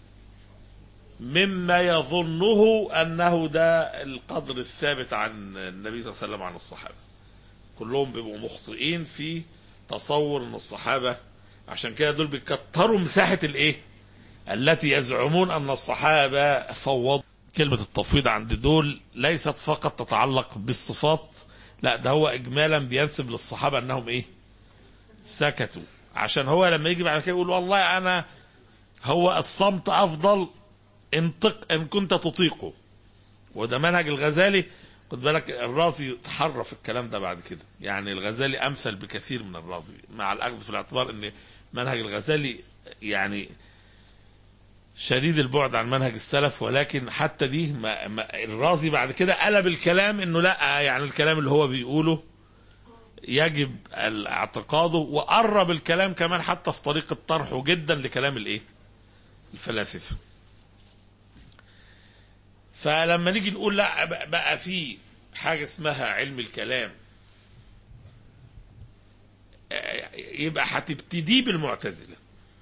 Speaker 2: مما يظنه انه ده القدر الثابت عن النبي صلى الله عليه وسلم عن الصحابه كلهم بيبقوا مخطئين في تصور ان الصحابه عشان كده دول بيكتروا مساحه الايه التي يزعمون ان الصحابه فوضوا كلمه التفويض عند دول ليست فقط تتعلق بالصفات لا ده هو اجمالا بينسب للصحابه انهم ايه سكتوا عشان هو لما يجي بعد كده يقول والله انا هو الصمت افضل انطق ان كنت تطيقه وده منهج الغزالي خد بالك الرازي تحرف الكلام ده بعد كده يعني الغزالي امثل بكثير من الرازي مع الاخذ في الاعتبار ان منهج الغزالي يعني شديد البعد عن منهج السلف ولكن حتى دي ما ما الرازي بعد كده قلب الكلام انه لا يعني الكلام اللي هو بيقوله يجب اعتقاده وقرب الكلام كمان حتى في طريقه طرحه جدا لكلام الايه؟ الفلاسفه. فلما نيجي نقول لا بقى- بقى في حاجه اسمها علم الكلام آه، يبقى هتبتدي بالمعتزله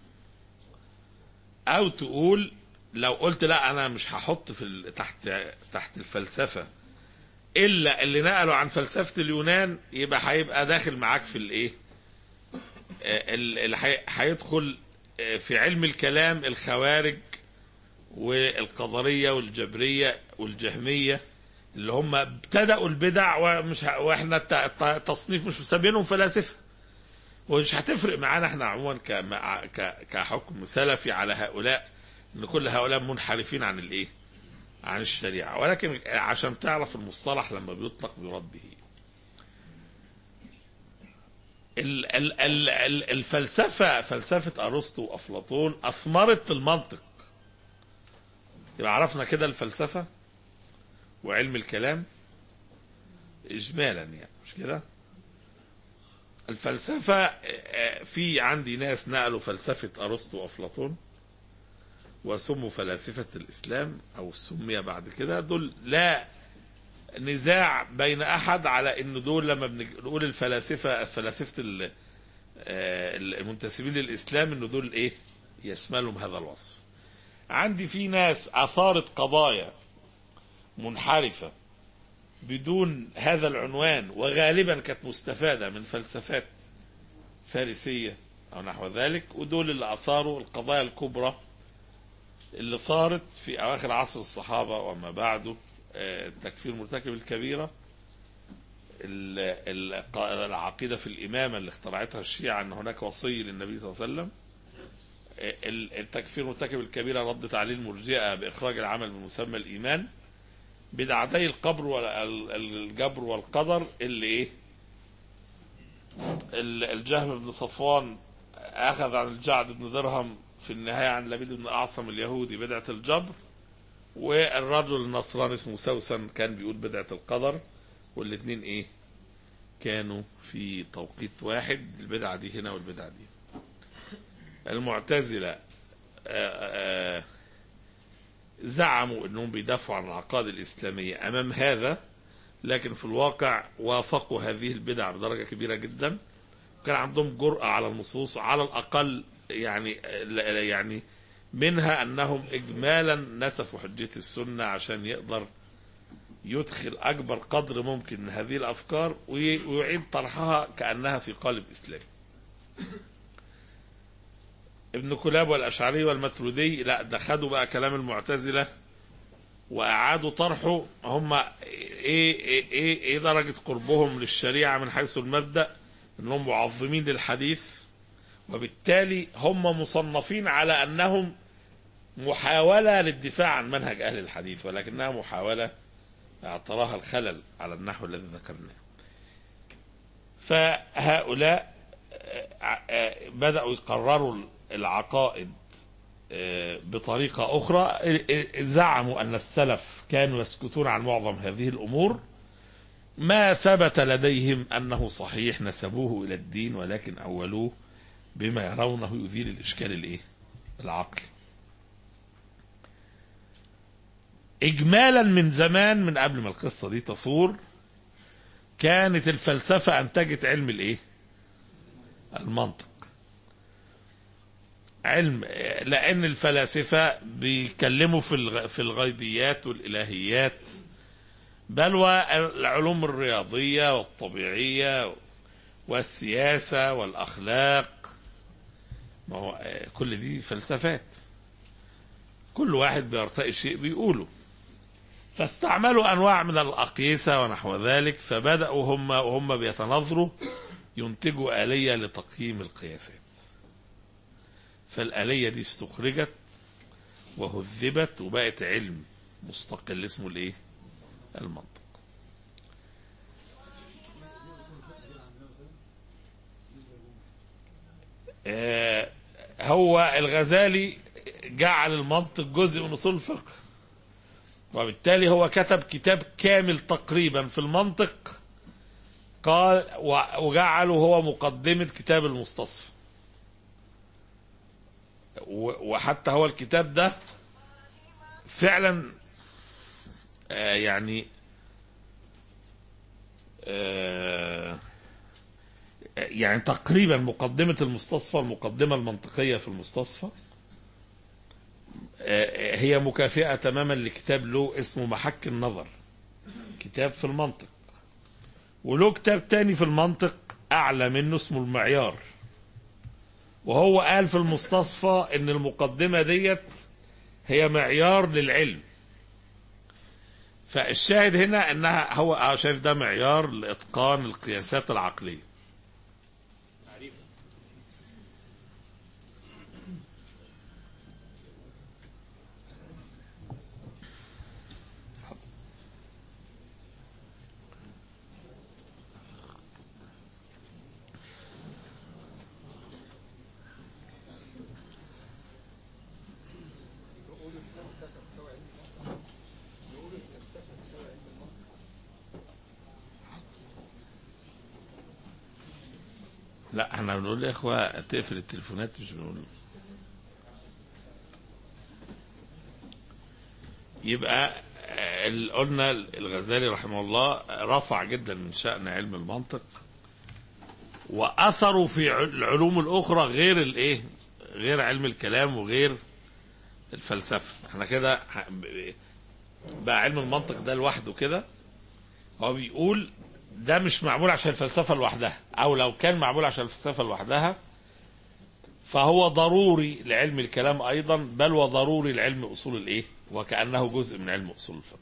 Speaker 2: او تقول لو قلت لا انا مش هحط في ال- تحت تحت الفلسفه الا اللي نقلوا عن فلسفه اليونان يبقى هيبقى داخل معاك في الايه آه، ال- اللي هي- هيدخل آه، في علم الكلام الخوارج والقدريه والجبريه والجهميه اللي هم ابتدأوا البدع ومش ه... واحنا الت- الت- تصنيف مش مسمينهم فلاسفه ومش هتفرق معانا احنا عموما كمع- ك... كحكم سلفي على هؤلاء ان كل هؤلاء منحرفين عن الايه؟ عن الشريعه ولكن عشان تعرف المصطلح لما بيطلق بيراد به. ال... ال... ال... ال- الفلسفه فلسفه ارسطو وافلاطون اثمرت المنطق. يبقى عرفنا كده الفلسفه وعلم الكلام اجمالا يعني مش كده؟ الفلسفة آه، في عندي ناس نقلوا فلسفة أرسطو وأفلاطون وسموا فلاسفة الإسلام أو سمي بعد كده دول لا نزاع بين أحد على إن دول لما بنقول الفلاسفة فلاسفة ال- آه، المنتسبين للإسلام إن دول إيه يشملهم هذا الوصف عندي في ناس أثارت قضايا منحرفة بدون هذا العنوان وغالبا كانت مستفادة من فلسفات فارسية أو نحو ذلك ودول اللي أثاروا القضايا الكبرى اللي ثارت في أواخر عصر الصحابة وما بعده آه، تكفير مرتكب الكبيرة ال- ال- العقيدة في الإمامة اللي اخترعتها الشيعة أن هناك وصي للنبي صلى الله عليه وسلم آه، ال- التكفير مرتكب الكبيرة ردت عليه المرجئة بإخراج العمل من مسمى الإيمان بدعتي القبر والجبر والقدر اللي ايه ال- الجهم بن صفوان اخذ عن الجعد بن درهم في النهايه عن لبيد بن اعصم اليهودي بدعه الجبر والرجل النصراني اسمه سوسن كان بيقول بدعه القدر والاثنين ايه كانوا في توقيت واحد البدعة دي هنا والبدعة دي المعتزلة آه، آه، زعموا انهم بيدافعوا عن العقائد الاسلاميه امام هذا لكن في الواقع وافقوا هذه البدع بدرجه كبيره جدا كان عندهم جرأة على النصوص على الاقل يعني يعني منها انهم اجمالا نسفوا حجيه السنه عشان يقدر يدخل اكبر قدر ممكن من هذه الافكار وي- ويعيد طرحها كانها في قالب اسلامي. ابن كلاب والاشعري والمترودي لا ده خدوا بقى كلام المعتزله واعادوا طرحه هم ايه ايه ايه, إيه درجه قربهم للشريعه من حيث المبدا انهم معظمين للحديث وبالتالي هم مصنفين على انهم محاوله للدفاع عن منهج اهل الحديث ولكنها محاوله اعتراها الخلل على النحو الذي ذكرناه. فهؤلاء آه، آه، بدأوا يقرروا العقائد آه، بطريقة أخرى آه، آه، زعموا أن السلف كانوا يسكتون عن معظم هذه الأمور ما ثبت لديهم أنه صحيح نسبوه إلى الدين ولكن أولوه بما يرونه يثير الإشكال الإيه؟ العقلي إجمالا من زمان من قبل ما القصة دي تثور كانت الفلسفة أنتجت علم الإيه؟ المنطق علم لأن الفلاسفة بيتكلموا في الغ- في الغيبيات والإلهيات بل والعلوم الرياضية والطبيعية والسياسة والأخلاق ما هو آه، كل دي فلسفات كل واحد بيرتقي شيء بيقوله فاستعملوا أنواع من الأقيسة ونحو ذلك فبدأوا هم وهم بيتناظروا ينتجوا آلية لتقييم القياسات فالآلية دي استخرجت وهذبت وبقت علم مستقل اسمه الايه المنطق آه، هو الغزالي جعل المنطق جزء من اصول الفقه وبالتالي هو كتب كتاب كامل تقريبا في المنطق قال و- وجعله هو مقدمة كتاب المستصفى و- وحتى هو الكتاب ده فعلا آه، يعني آه، يعني تقريبا مقدمة المستصفى المقدمة المنطقية في المستصفى آه، هي مكافئة تماما لكتاب له اسمه محك النظر كتاب في المنطق وله كتاب تاني في المنطق أعلى منه اسمه المعيار وهو قال في المستصفى ان المقدمة ديت هي معيار للعلم فالشاهد هنا انها هو آه شايف ده معيار لاتقان القياسات العقليه
Speaker 3: تعريف
Speaker 2: لا احنا بنقول يا اخوة تقفل التليفونات مش بنقول يبقى آه، ال- قلنا الغزالي رحمه الله رفع جدا من شأن علم المنطق وأثره في ع- العلوم الأخرى غير الإيه؟ غير علم الكلام وغير الفلسفة احنا كده ح- ب- بقى علم المنطق ده لوحده كده هو بيقول ده مش معمول عشان الفلسفة لوحدها أو لو كان معمول عشان الفلسفة لوحدها فهو ضروري لعلم الكلام أيضا بل وضروري لعلم أصول الإيه وكأنه جزء من علم أصول الفقه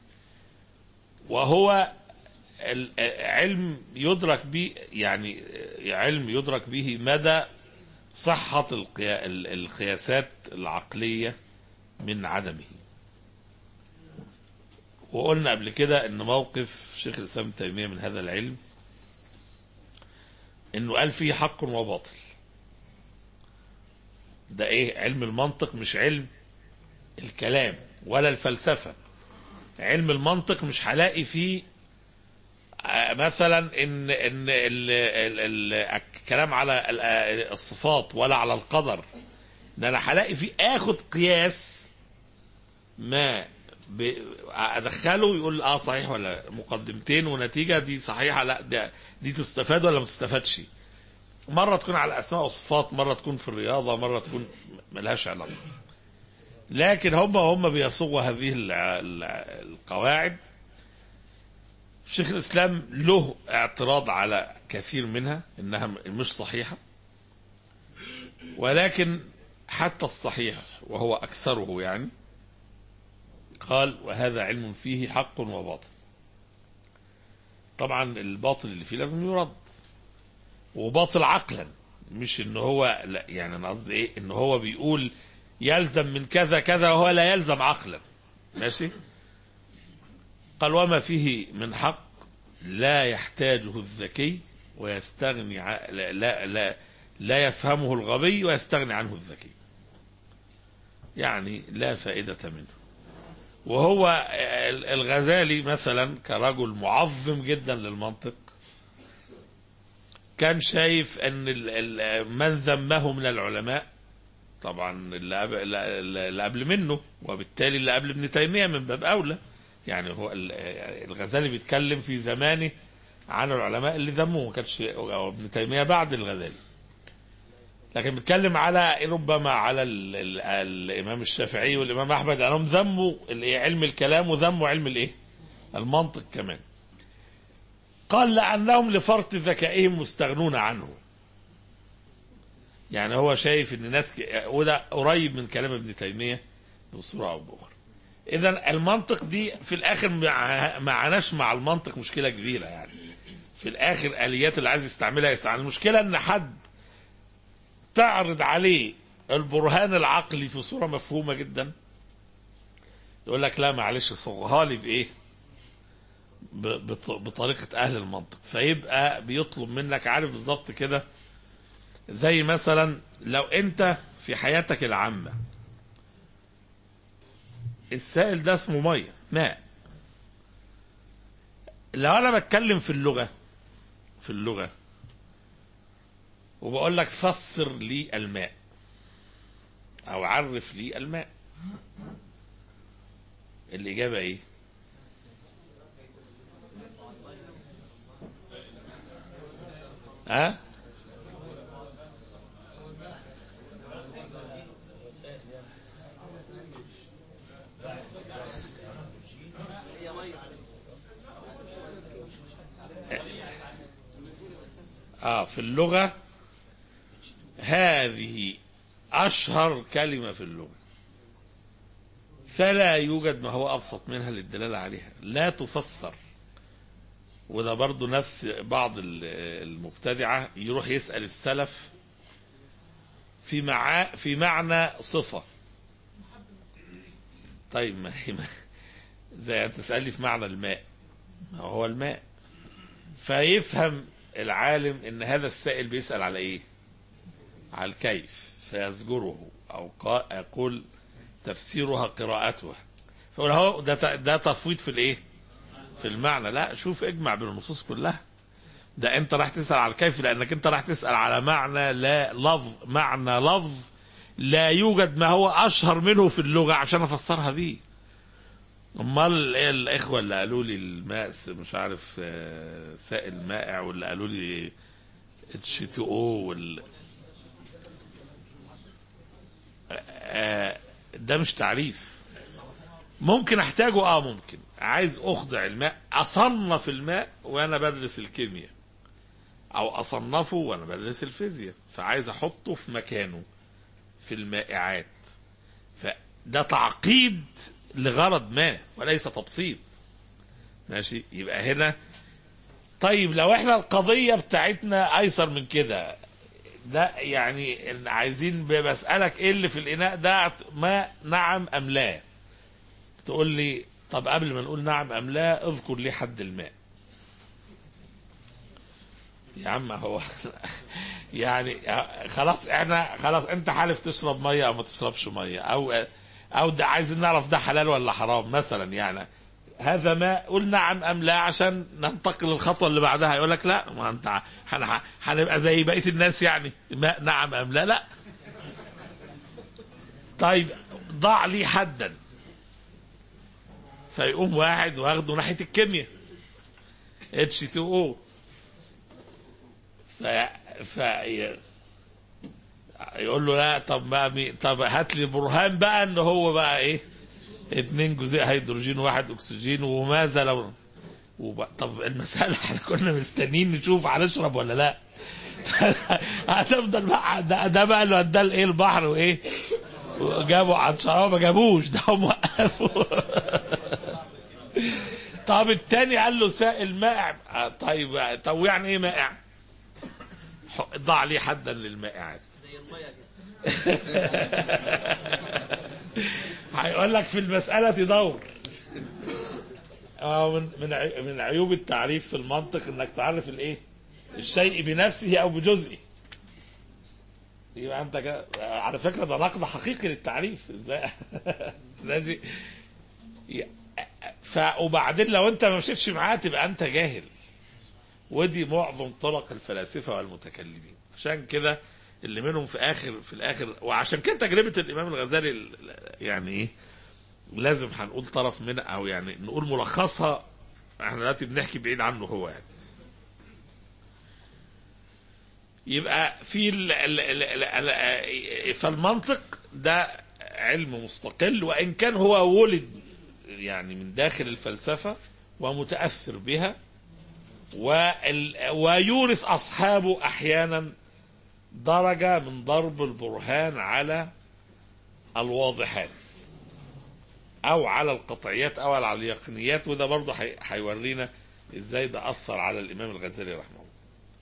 Speaker 2: وهو ال- علم يدرك به يعني علم يدرك به مدى صحة القيا- ال- القياسات العقلية من عدمه وقلنا قبل كده ان موقف شيخ الاسلام ابن تيميه من هذا العلم انه قال فيه حق وباطل ده ايه علم المنطق مش علم الكلام ولا الفلسفه علم المنطق مش هلاقي فيه آه، مثلا ان ان ال- ال- ال- الكلام على ال- آه، الصفات ولا على القدر ده انا هلاقي في اخد قياس ما ب- ادخله يقول اه صحيح ولا مقدمتين ونتيجه دي صحيحه لا ده دي تستفاد ولا ما تستفادش مره تكون على الاسماء والصفات مره تكون في الرياضه مره تكون ملهاش علاقه لكن هم هم بيصوغوا هذه ال- ال- القواعد شيخ الاسلام له اعتراض على كثير منها انها م- مش صحيحه ولكن حتى الصحيح وهو اكثره يعني قال وهذا علم فيه حق وباطل طبعا الباطل اللي فيه لازم يرد وباطل عقلا مش ان هو لا يعني انا قصدي ايه ان هو بيقول يلزم من كذا كذا وهو لا يلزم عقلا ماشي قال وما فيه من حق لا يحتاجه الذكي ويستغني ع... لا, لا لا لا يفهمه الغبي ويستغني عنه الذكي يعني لا فائدة منه وهو ال- الغزالي مثلا كرجل معظم جدا للمنطق كان شايف ان ال- ال- من ذمه من العلماء طبعا اللي قبل, اللي قبل منه وبالتالي اللي قبل ابن تيميه من باب اولى يعني هو ال- الغزالي بيتكلم في زمانه عن العلماء اللي ذموه ما كانش أو ابن تيميه بعد الغزالي لكن بيتكلم على ربما على ال ال الامام الشافعي والامام احمد انهم ذموا الإيه؟ علم الكلام وذموا علم الايه؟ المنطق كمان. قال لانهم لفرط ذكائهم مستغنون عنه. يعني هو شايف ان ناس ك- وده قريب من كلام ابن تيميه بصوره او باخرى. اذا المنطق دي في الاخر مع- معناش مع المنطق مشكله كبيره يعني. في الاخر اليات اللي عايز يستعملها يستعمل المشكله ان حد تعرض عليه البرهان العقلي في صورة مفهومة جدا يقول لك لا معلش صغها لي بإيه ب- بط- بطريقة أهل المنطق فيبقى بيطلب منك عارف بالظبط كده زي مثلا لو أنت في حياتك العامة السائل ده اسمه مية ماء لو أنا بتكلم في اللغة في اللغة وبقول لك فسر لي الماء او عرف لي الماء الاجابه ايه ها اه في اللغه هذه أشهر كلمة في اللغة فلا يوجد ما هو أبسط منها للدلالة عليها لا تفسر وده برضو نفس بعض ال- المبتدعة يروح يسأل السلف في مع في معنى صفة طيب ما هي ما زي أن تسألني في معنى الماء ما هو الماء فيفهم العالم ان هذا السائل بيسأل على ايه على الكيف فيزجره او قا- يقول تفسيرها قراءتها فيقول اهو ده ت- ده تفويض في الايه في المعنى لا شوف اجمع بين النصوص كلها ده انت راح تسال على الكيف لانك انت راح تسال على معنى لا لفظ معنى لفظ لا يوجد ما هو اشهر منه في اللغه عشان افسرها بيه امال ايه الاخوه اللي قالوا لي الماء س- مش عارف آه، سائل مائع واللي قالوا لي اتش تي او وال آه، ده مش تعريف ممكن احتاجه اه ممكن عايز اخضع الماء اصنف الماء وانا بدرس الكيمياء او اصنفه وانا بدرس الفيزياء فعايز احطه في مكانه في المائعات فده تعقيد لغرض ما وليس تبسيط ماشي يبقى هنا طيب لو احنا القضية بتاعتنا ايسر من كده ده يعني إن عايزين بسألك ايه اللي في الاناء ده ما نعم ام لا تقول لي طب قبل ما نقول نعم ام لا اذكر لي حد الماء يا عم هو يعني خلاص احنا خلاص انت حالف تشرب ميه او ما تشربش ميه او او ده عايزين نعرف ده حلال ولا حرام مثلا يعني هذا ماء قول نعم ام لا عشان ننتقل للخطوه اللي بعدها يقول لك لا ما انت ع- هن- هنبقى زي بقيه الناس يعني ماء نعم ام لا لا طيب ضع لي حدا فيقوم واحد واخده ناحيه الكيمياء اتش 2 او ف ف يقول له لا طب بقى مي... طب هات لي برهان بقى ان هو بقى ايه اتنين جزيء هيدروجين وواحد اكسجين وماذا لو وب... طب المسألة احنا كنا مستنيين نشوف هنشرب ولا لا هتفضل بقى ده, ده بقى اللي وداه الايه البحر وايه جابوا عن شراب ما جابوش ده هم وقفوا طب التاني قال له سائل مائع آه، طيب طب يعني ايه مائع؟ ح- ضع لي حدا للمائعات
Speaker 4: زي الميه كده
Speaker 2: هيقول لك في المسألة دور آه، من من عي- من عيوب التعريف في المنطق انك تعرف الايه؟ الشيء بنفسه او بجزئه. يبقى انت كده على فكره ده نقد حقيقي للتعريف ازاي لازم ي- ف وبعدين لو انت ما مشيتش معاه تبقى انت جاهل ودي معظم طرق الفلاسفه والمتكلمين عشان كده اللي منهم في اخر في الاخر وعشان كده تجربه الامام الغزالي ال- يعني ايه لازم هنقول طرف منها او يعني نقول ملخصها احنا دلوقتي بنحكي بعيد عنه هو يعني يبقى في ال ال ال ال ال فالمنطق ده علم مستقل وان كان هو ولد يعني من داخل الفلسفه ومتاثر بها وال ويورث اصحابه احيانا درجه من ضرب البرهان على الواضحات او على القطعيات او على اليقينيات وده برضه هي- هيورينا ازاي ده اثر على الامام الغزالي رحمه الله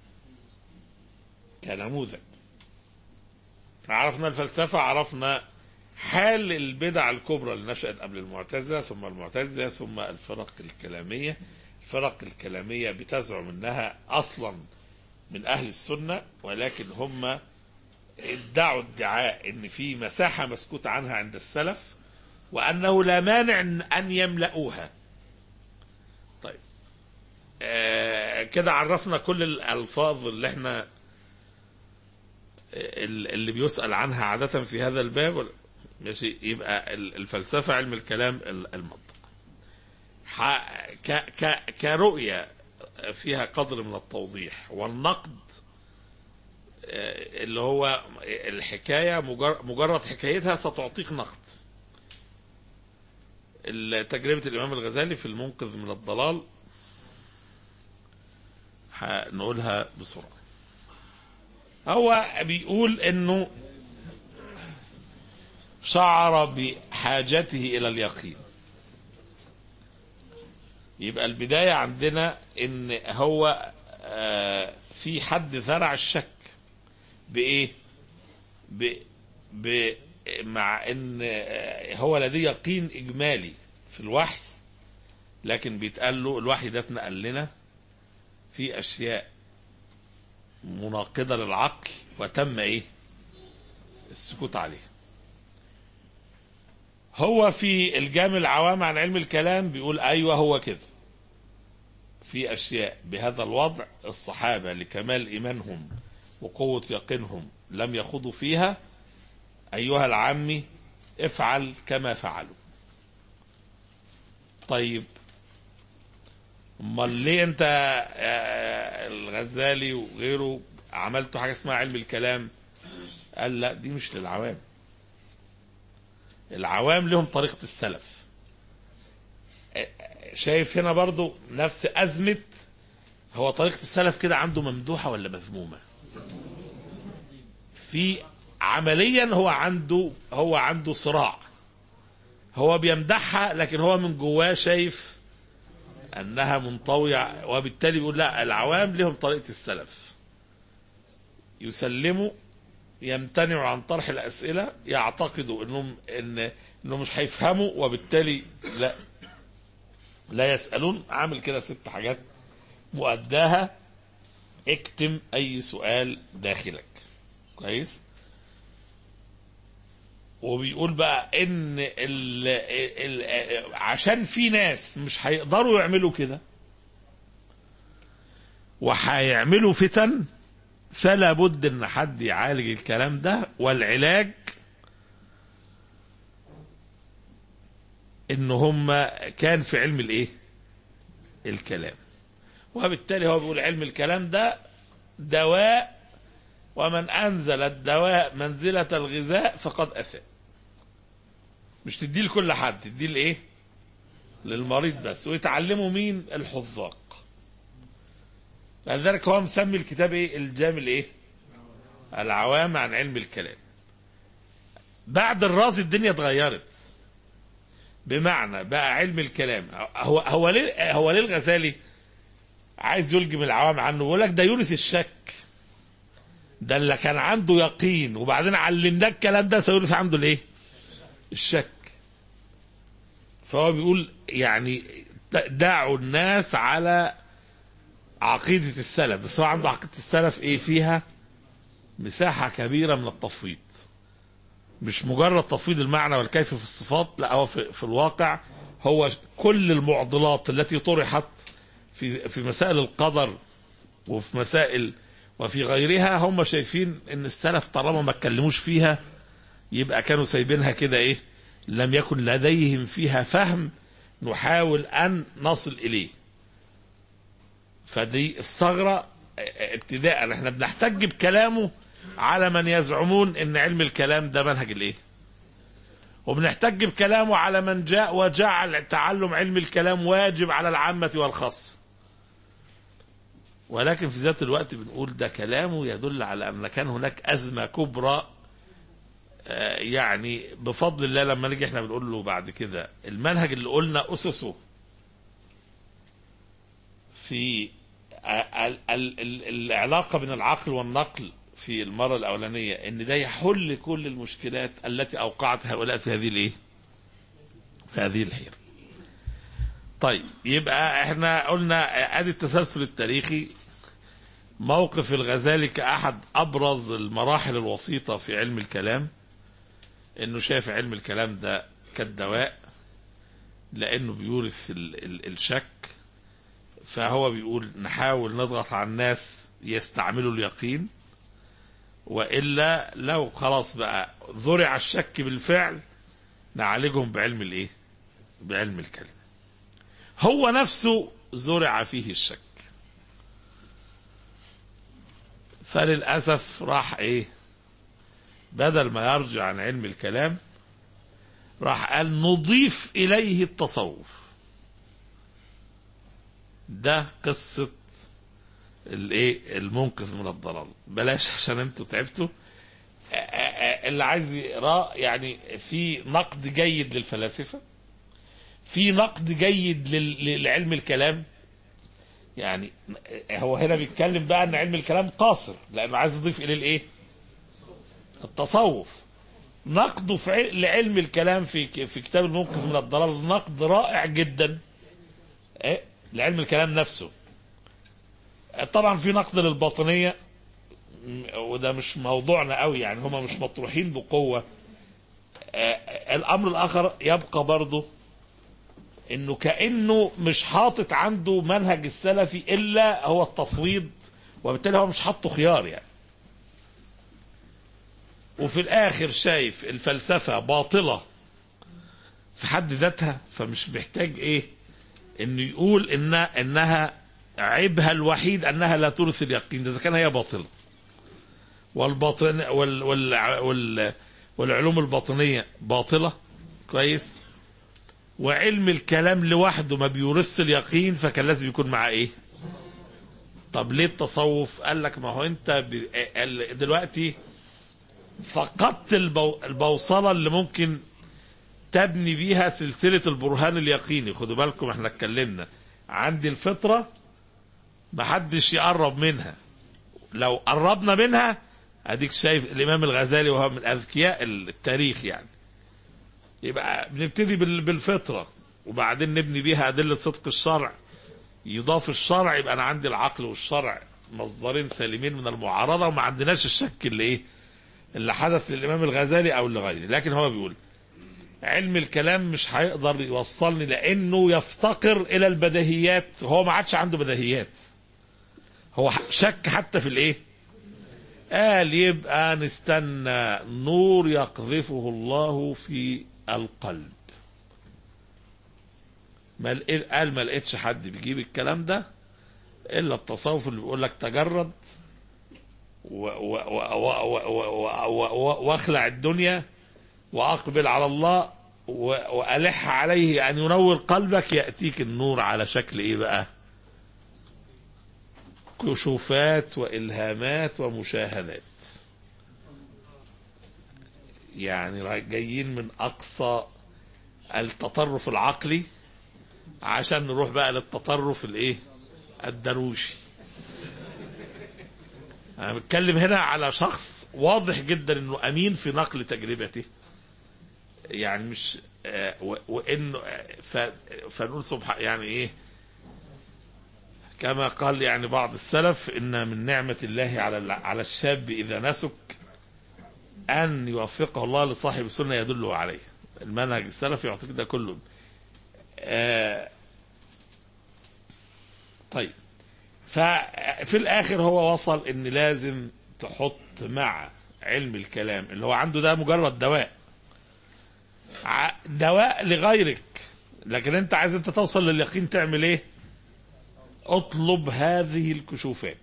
Speaker 2: كنموذج فعرفنا الفلسفه عرفنا حال البدع الكبرى اللي نشأت قبل المعتزلة ثم المعتزلة ثم الفرق الكلامية الفرق الكلامية بتزعم انها اصلا من اهل السنة ولكن هم ادعوا ادعاء ان في مساحة مسكوت عنها عند السلف وانه لا مانع ان يملؤوها طيب آه كده عرفنا كل الالفاظ اللي احنا اللي بيسأل عنها عادة في هذا الباب ماشي يبقى ال- الفلسفة علم الكلام ال- المنطق ح- ك ك كرؤية فيها قدر من التوضيح والنقد آه، اللي هو الحكاية مجر- مجرد حكايتها ستعطيك نقد ال- تجربة الإمام الغزالي في المنقذ من الضلال هنقولها بسرعة هو بيقول انه شعر بحاجته الى اليقين يبقى البداية عندنا ان هو آه، في حد زرع الشك بايه ب ب مع ان آه، هو لديه يقين اجمالي في الوحي لكن بيتقال له الوحي ده اتنقل لنا في اشياء مناقضة للعقل وتم ايه السكوت عليه هو في الجامع العوام عن علم الكلام بيقول ايوه هو كده في اشياء بهذا الوضع الصحابة لكمال ايمانهم وقوة يقينهم لم يخوضوا فيها ايها العمي افعل كما فعلوا طيب امال ليه انت آه، الغزالي وغيره عملتوا حاجه اسمها علم الكلام قال لا دي مش للعوام العوام لهم طريقه السلف آه، شايف هنا برضو نفس ازمه هو طريقه السلف كده عنده ممدوحه ولا مذمومه في عمليا هو عنده هو عنده صراع هو بيمدحها لكن هو من جواه شايف انها منطويه وبالتالي بيقول لا العوام لهم طريقه السلف يسلموا يمتنعوا عن طرح الاسئله يعتقدوا انهم ان انهم مش هيفهموا وبالتالي لا لا يسالون عامل كده ست حاجات مؤداها اكتم اي سؤال داخلك كويس وبيقول بقى ان ال ال عشان في ناس مش هيقدروا يعملوا كده وهيعملوا فتن فلا بد ان حد يعالج الكلام ده والعلاج ان هم كان في علم الايه الكلام وبالتالي هو بيقول علم الكلام ده دواء ومن انزل الدواء منزلة الغذاء فقد اساء مش تديه لكل حد تديه لايه للمريض بس ويتعلموا مين الحذاق لذلك هو مسمي الكتاب ايه الجامع الايه العوام عن علم الكلام بعد الرازي الدنيا اتغيرت بمعنى بقى علم الكلام هو هو ليه هو ليه الغزالي عايز يلجم العوام عنه بيقول لك ده يورث الشك ده اللي كان عنده يقين وبعدين علمناه الكلام ده سيورث عنده الايه الشك فهو بيقول يعني دعوا الناس على عقيدة السلف بس هو عنده عقيدة السلف ايه فيها مساحة كبيرة من التفويض مش مجرد تفويض المعنى والكيف في الصفات لا هو في, في الواقع هو كل المعضلات التي طرحت في في مسائل القدر وفي مسائل وفي غيرها هم شايفين ان السلف طالما ما اتكلموش فيها يبقى كانوا سايبينها كده ايه لم يكن لديهم فيها فهم نحاول ان نصل اليه فدي الثغرة ابتداء احنا بنحتج بكلامه على من يزعمون ان علم الكلام ده منهج الايه وبنحتج بكلامه على من جاء وجعل تعلم علم الكلام واجب على العامة والخاص ولكن في ذات الوقت بنقول ده كلامه يدل على ان كان هناك ازمة كبرى يعني بفضل الله لما نيجي احنا بنقول له بعد كده المنهج اللي قلنا اسسه في ال- ال- ال- العلاقة بين العقل والنقل في المرة الأولانية إن ده يحل كل المشكلات التي أوقعت هؤلاء في هذه الإيه؟ في هذه الحيرة. طيب يبقى احنا قلنا ادي التسلسل التاريخي موقف الغزالي كأحد أبرز المراحل الوسيطة في علم الكلام إنه شايف علم الكلام ده كالدواء لأنه بيورث ال- ال- الشك فهو بيقول نحاول نضغط على الناس يستعملوا اليقين والا لو خلاص بقى ذرع الشك بالفعل نعالجهم بعلم الايه؟ بعلم الكلام. هو نفسه ذرع فيه الشك. فللاسف راح ايه؟ بدل ما يرجع عن علم الكلام راح قال نضيف اليه التصوف. ده قصة الايه المنقذ من الضلال بلاش عشان انتوا تعبتوا آه، آه، اللي عايز يقراه يعني في نقد جيد للفلاسفة في نقد جيد لل- لعلم الكلام يعني هو هنا بيتكلم بقى ان علم الكلام قاصر لانه عايز يضيف اليه الايه التصوف نقده في عل- لعلم الكلام في في كتاب المنقذ من الضلال نقد رائع جدا إيه؟ لعلم الكلام نفسه طبعا في نقد للباطنية م- وده مش موضوعنا قوي يعني هما مش مطروحين بقوة آه، الأمر الآخر يبقى برضه إنه كأنه مش حاطط عنده منهج السلفي إلا هو التفويض وبالتالي هو مش حاطه خيار يعني وفي الآخر شايف الفلسفة باطلة في حد ذاتها فمش محتاج إيه انه يقول إن انها عيبها الوحيد انها لا تورث اليقين ده اذا كان هي باطله والباطن وال وال وال والعلوم الباطنيه باطله كويس وعلم الكلام لوحده ما بيورث اليقين فكان لازم يكون معاه ايه طب ليه التصوف قال لك ما هو انت ب... ال- دلوقتي فقدت البو... البوصله اللي ممكن تبني بيها سلسلة البرهان اليقيني خدوا بالكم احنا اتكلمنا عندي الفطرة محدش يقرب منها لو قربنا منها اديك شايف الامام الغزالي وهو من اذكياء التاريخ يعني يبقى بنبتدي بال- بالفطرة وبعدين نبني بيها ادلة صدق الشرع يضاف الشرع يبقى انا عندي العقل والشرع مصدرين سالمين من المعارضة وما عندناش الشك اللي ايه اللي حدث للامام الغزالي او لغيره لكن هو بيقول علم الكلام مش هيقدر يوصلني لانه يفتقر الى البديهيات هو ما عادش عنده بديهيات هو شك حتى في الايه قال يبقى نستنى نور يقذفه الله في القلب ما لقي- قال ما لقيتش حد بيجيب الكلام ده الا التصوف اللي بيقول لك تجرد و- و- و- و- و- و- و- واخلع الدنيا واقبل على الله و- والح عليه ان ينور قلبك ياتيك النور على شكل ايه بقى؟ كشوفات والهامات ومشاهدات. يعني را- جايين من اقصى التطرف العقلي عشان نروح بقى للتطرف الايه؟ الدروشي. انا بتكلم هنا على شخص واضح جدا انه امين في نقل تجربته يعني مش آه، و- وانه آه، ف- فنقول سبحان يعني ايه كما قال يعني بعض السلف ان من نعمه الله على ال- على الشاب اذا نسك ان يوفقه الله لصاحب السنه يدله عليه المنهج السلفي يعطيك ده كله آه، طيب ففي الاخر هو وصل ان لازم تحط مع علم الكلام اللي هو عنده ده مجرد دواء ع- دواء لغيرك لكن انت عايز انت توصل لليقين تعمل ايه اطلب هذه الكشوفات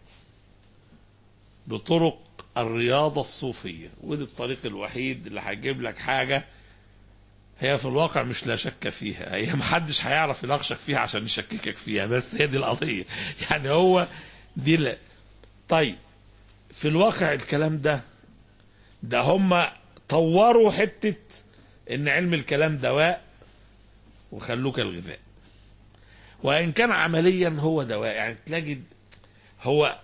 Speaker 2: بطرق الرياضة الصوفية ودي الطريق الوحيد اللي هيجيب لك حاجة هي في الواقع مش لا شك فيها هي محدش هيعرف يناقشك فيها عشان يشككك فيها بس هي دي القضية يعني هو دي لا. طيب في الواقع الكلام ده ده هم طوروا حتة ان علم الكلام دواء وخلوه كالغذاء وان كان عمليا هو دواء يعني تلاقي هو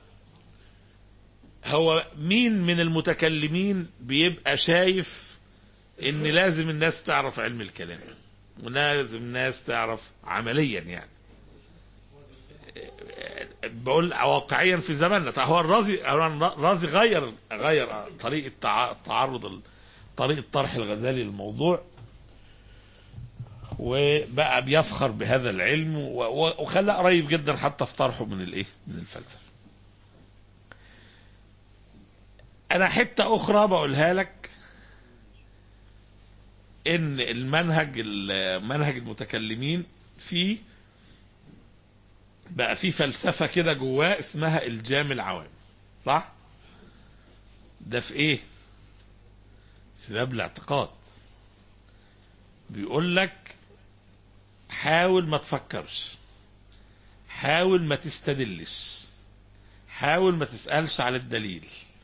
Speaker 2: هو مين من المتكلمين بيبقى شايف ان لازم الناس تعرف علم الكلام ولازم الناس تعرف عمليا يعني بقول واقعيا في زماننا طيب هو الرازي الرازي غير غير طريقه تع- تعرض ال- طريقه طرح الغزالي للموضوع وبقى بيفخر بهذا العلم و- و- وخلاه قريب جدا حتى في طرحه من الايه؟ من الفلسفه. انا حته اخرى بقولها لك ان المنهج ال- منهج المتكلمين فيه بقى في فلسفه كده جواه اسمها الجام العوام صح ده في ايه في باب الاعتقاد بيقول لك حاول ما تفكرش حاول ما تستدلش حاول ما تسألش على الدليل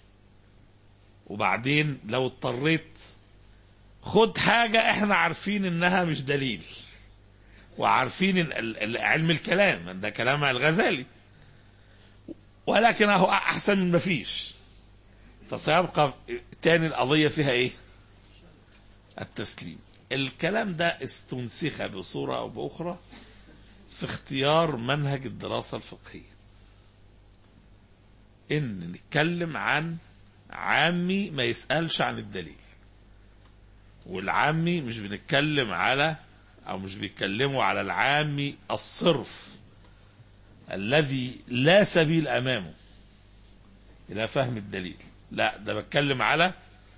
Speaker 2: وبعدين لو اضطريت خد حاجة احنا عارفين انها مش دليل وعارفين إن ال- ال- علم الكلام ده كلام الغزالي ولكنه احسن من ما فيش فسيبقى تاني القضية فيها ايه التسليم الكلام ده استنسخ بصورة او باخرى في اختيار منهج الدراسة الفقهية ان نتكلم عن عامي ما يسألش عن الدليل والعامي مش بنتكلم على او مش بيتكلموا على العامي الصرف الذي لا سبيل امامه الى فهم الدليل لا ده بتكلم على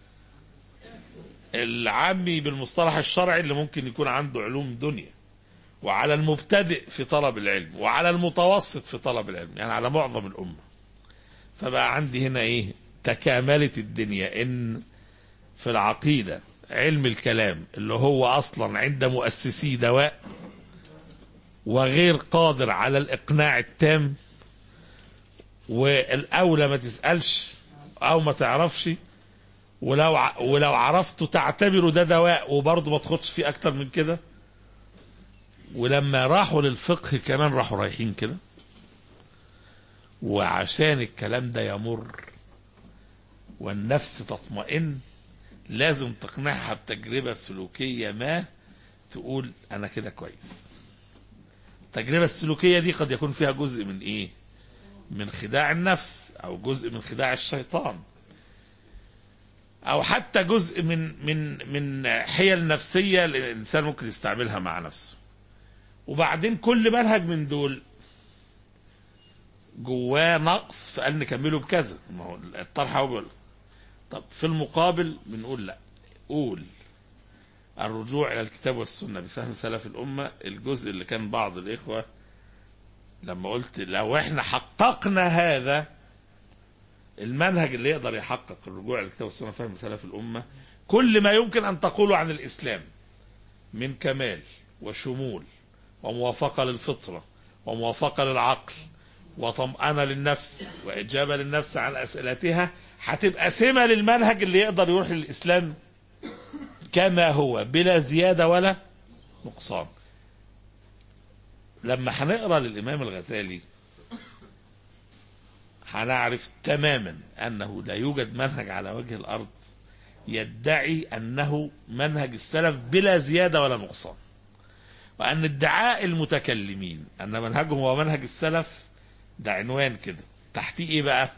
Speaker 2: العامي بالمصطلح الشرعي اللي ممكن يكون عنده علوم دنيا وعلى المبتدئ في طلب العلم وعلى المتوسط في طلب العلم يعني على معظم الأمة فبقى عندي هنا ايه تكاملت الدنيا ان في العقيدة علم الكلام اللي هو اصلا عند مؤسسيه دواء وغير قادر على الاقناع التام والاولى ما تسالش او ما تعرفش ولو ع- ولو عرفته تعتبره ده دواء وبرضه ما تاخدش فيه اكتر من كده ولما راحوا للفقه كمان راحوا رايحين كده وعشان الكلام ده يمر والنفس تطمئن لازم تقنعها بتجربة سلوكية ما تقول أنا كده كويس التجربة السلوكية دي قد يكون فيها جزء من إيه من خداع النفس أو جزء من خداع الشيطان او حتى جزء من من من حيل نفسيه الانسان ممكن يستعملها مع نفسه وبعدين كل منهج من دول جواه نقص فقال نكمله بكذا ما هو الطرح هو بيقول طب في المقابل بنقول لا قول الرجوع الى الكتاب والسنه بفهم سلف الامه الجزء اللي كان بعض الاخوه لما قلت لو احنا حققنا هذا المنهج اللي يقدر يحقق الرجوع الى الكتاب والسنه فهم سلف الامه كل ما يمكن ان تقوله عن الاسلام من كمال وشمول وموافقه للفطره وموافقه للعقل وطمأنة للنفس وإجابة للنفس عن أسئلتها هتبقى سمة للمنهج اللي يقدر يروح للإسلام كما هو بلا زيادة ولا نقصان لما هنقرا للإمام الغزالي هنعرف تماما أنه لا يوجد منهج على وجه الأرض يدعي أنه منهج السلف بلا زيادة ولا نقصان وأن ادعاء المتكلمين أن منهجهم هو منهج السلف ده عنوان كده تحتيه ايه بقى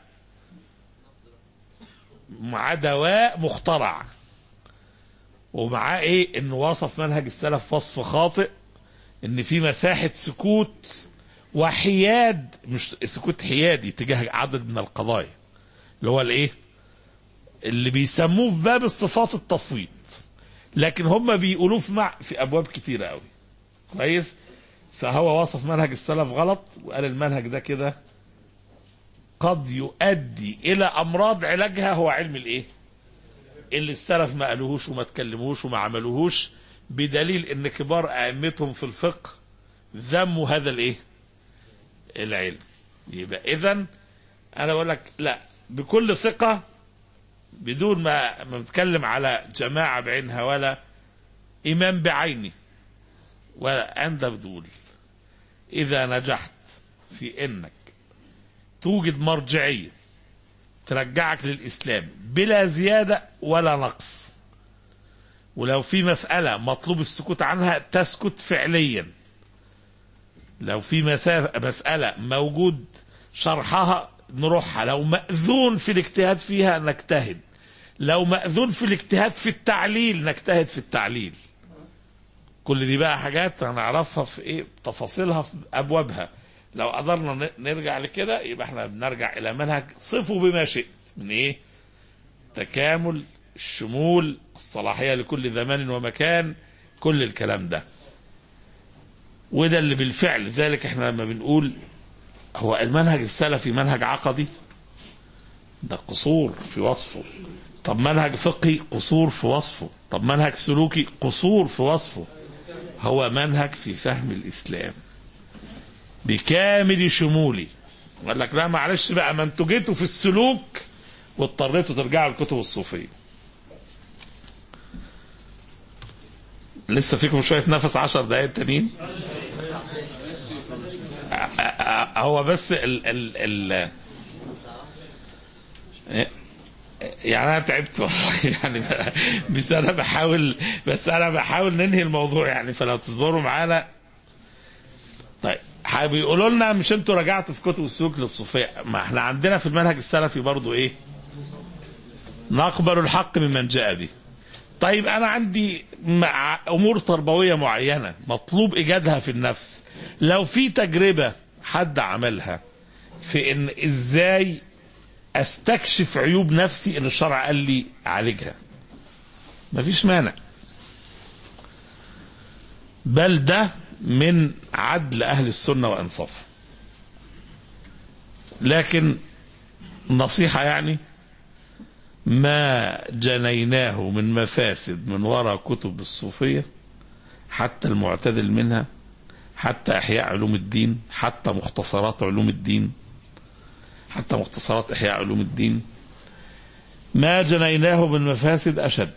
Speaker 2: مع دواء مخترع ومعاه ايه انه وصف منهج السلف وصف خاطئ ان في مساحة سكوت وحياد مش سكوت حيادي تجاه عدد من القضايا اللي هو الايه اللي بيسموه في باب الصفات التفويض لكن هم بيقولوه في مع في ابواب كتيره قوي كويس فهو وصف منهج السلف غلط وقال المنهج ده كده قد يؤدي الى امراض علاجها هو علم الايه اللي السلف ما قالوهوش وما تكلموش وما عملوهوش بدليل ان كبار ائمتهم في الفقه ذموا هذا الايه العلم يبقى اذا انا بقول لك لا بكل ثقه بدون ما ما نتكلم على جماعه بعينها ولا امام بعينه ولا انت بتقول اذا نجحت في انك توجد مرجعيه ترجعك للاسلام بلا زياده ولا نقص ولو في مساله مطلوب السكوت عنها تسكت فعليا لو في مسافة مسألة موجود شرحها نروحها لو مأذون في الاجتهاد فيها نجتهد لو مأذون في الاجتهاد في التعليل نجتهد في التعليل كل دي بقى حاجات هنعرفها في ايه تفاصيلها في ابوابها لو قدرنا ن- نرجع لكده يبقى احنا بنرجع الى منهج صفه بما شئت من ايه تكامل الشمول الصلاحيه لكل زمان ومكان كل الكلام ده وده اللي بالفعل ذلك احنا لما بنقول هو المنهج السلفي منهج عقدي ده قصور في وصفه طب منهج فقهي قصور في وصفه طب منهج سلوكي قصور في وصفه هو منهج في فهم الاسلام بكامل شمولي قال لك لا معلش بقى ما انتوا جيتوا في السلوك واضطريتوا ترجعوا الكتب الصوفيه لسه فيكم شويه نفس عشر دقائق تانيين أ- أ- هو بس ال ال ال يعني انا تعبت والله يعني بس انا بحاول بس انا بحاول ننهي الموضوع يعني فلو تصبروا معانا طيب بيقولوا لنا مش انتوا رجعتوا في كتب السلوك للصوفيه ما احنا عندنا في المنهج السلفي برضو ايه نقبل الحق ممن جاء به طيب انا عندي مع امور تربويه معينه مطلوب ايجادها في النفس لو في تجربه حد عملها في ان ازاي استكشف عيوب نفسي اللي الشرع قال لي اعالجها مفيش مانع بل ده من عدل اهل السنه وانصافهم لكن نصيحه يعني ما جنيناه من مفاسد من وراء كتب الصوفيه حتى المعتدل منها حتى احياء علوم الدين حتى مختصرات علوم الدين حتى مختصرات احياء علوم الدين ما جنيناه من مفاسد اشد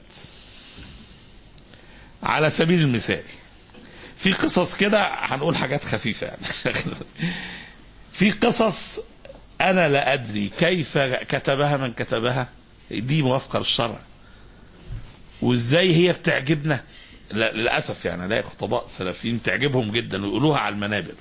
Speaker 2: على سبيل المثال في قصص كده هنقول حاجات خفيفه يعني في قصص انا لا ادري كيف كتبها من كتبها دي موافقه للشرع وازاي هي بتعجبنا لا للاسف يعني الاقي خطباء سلفيين تعجبهم جدا ويقولوها على المنابر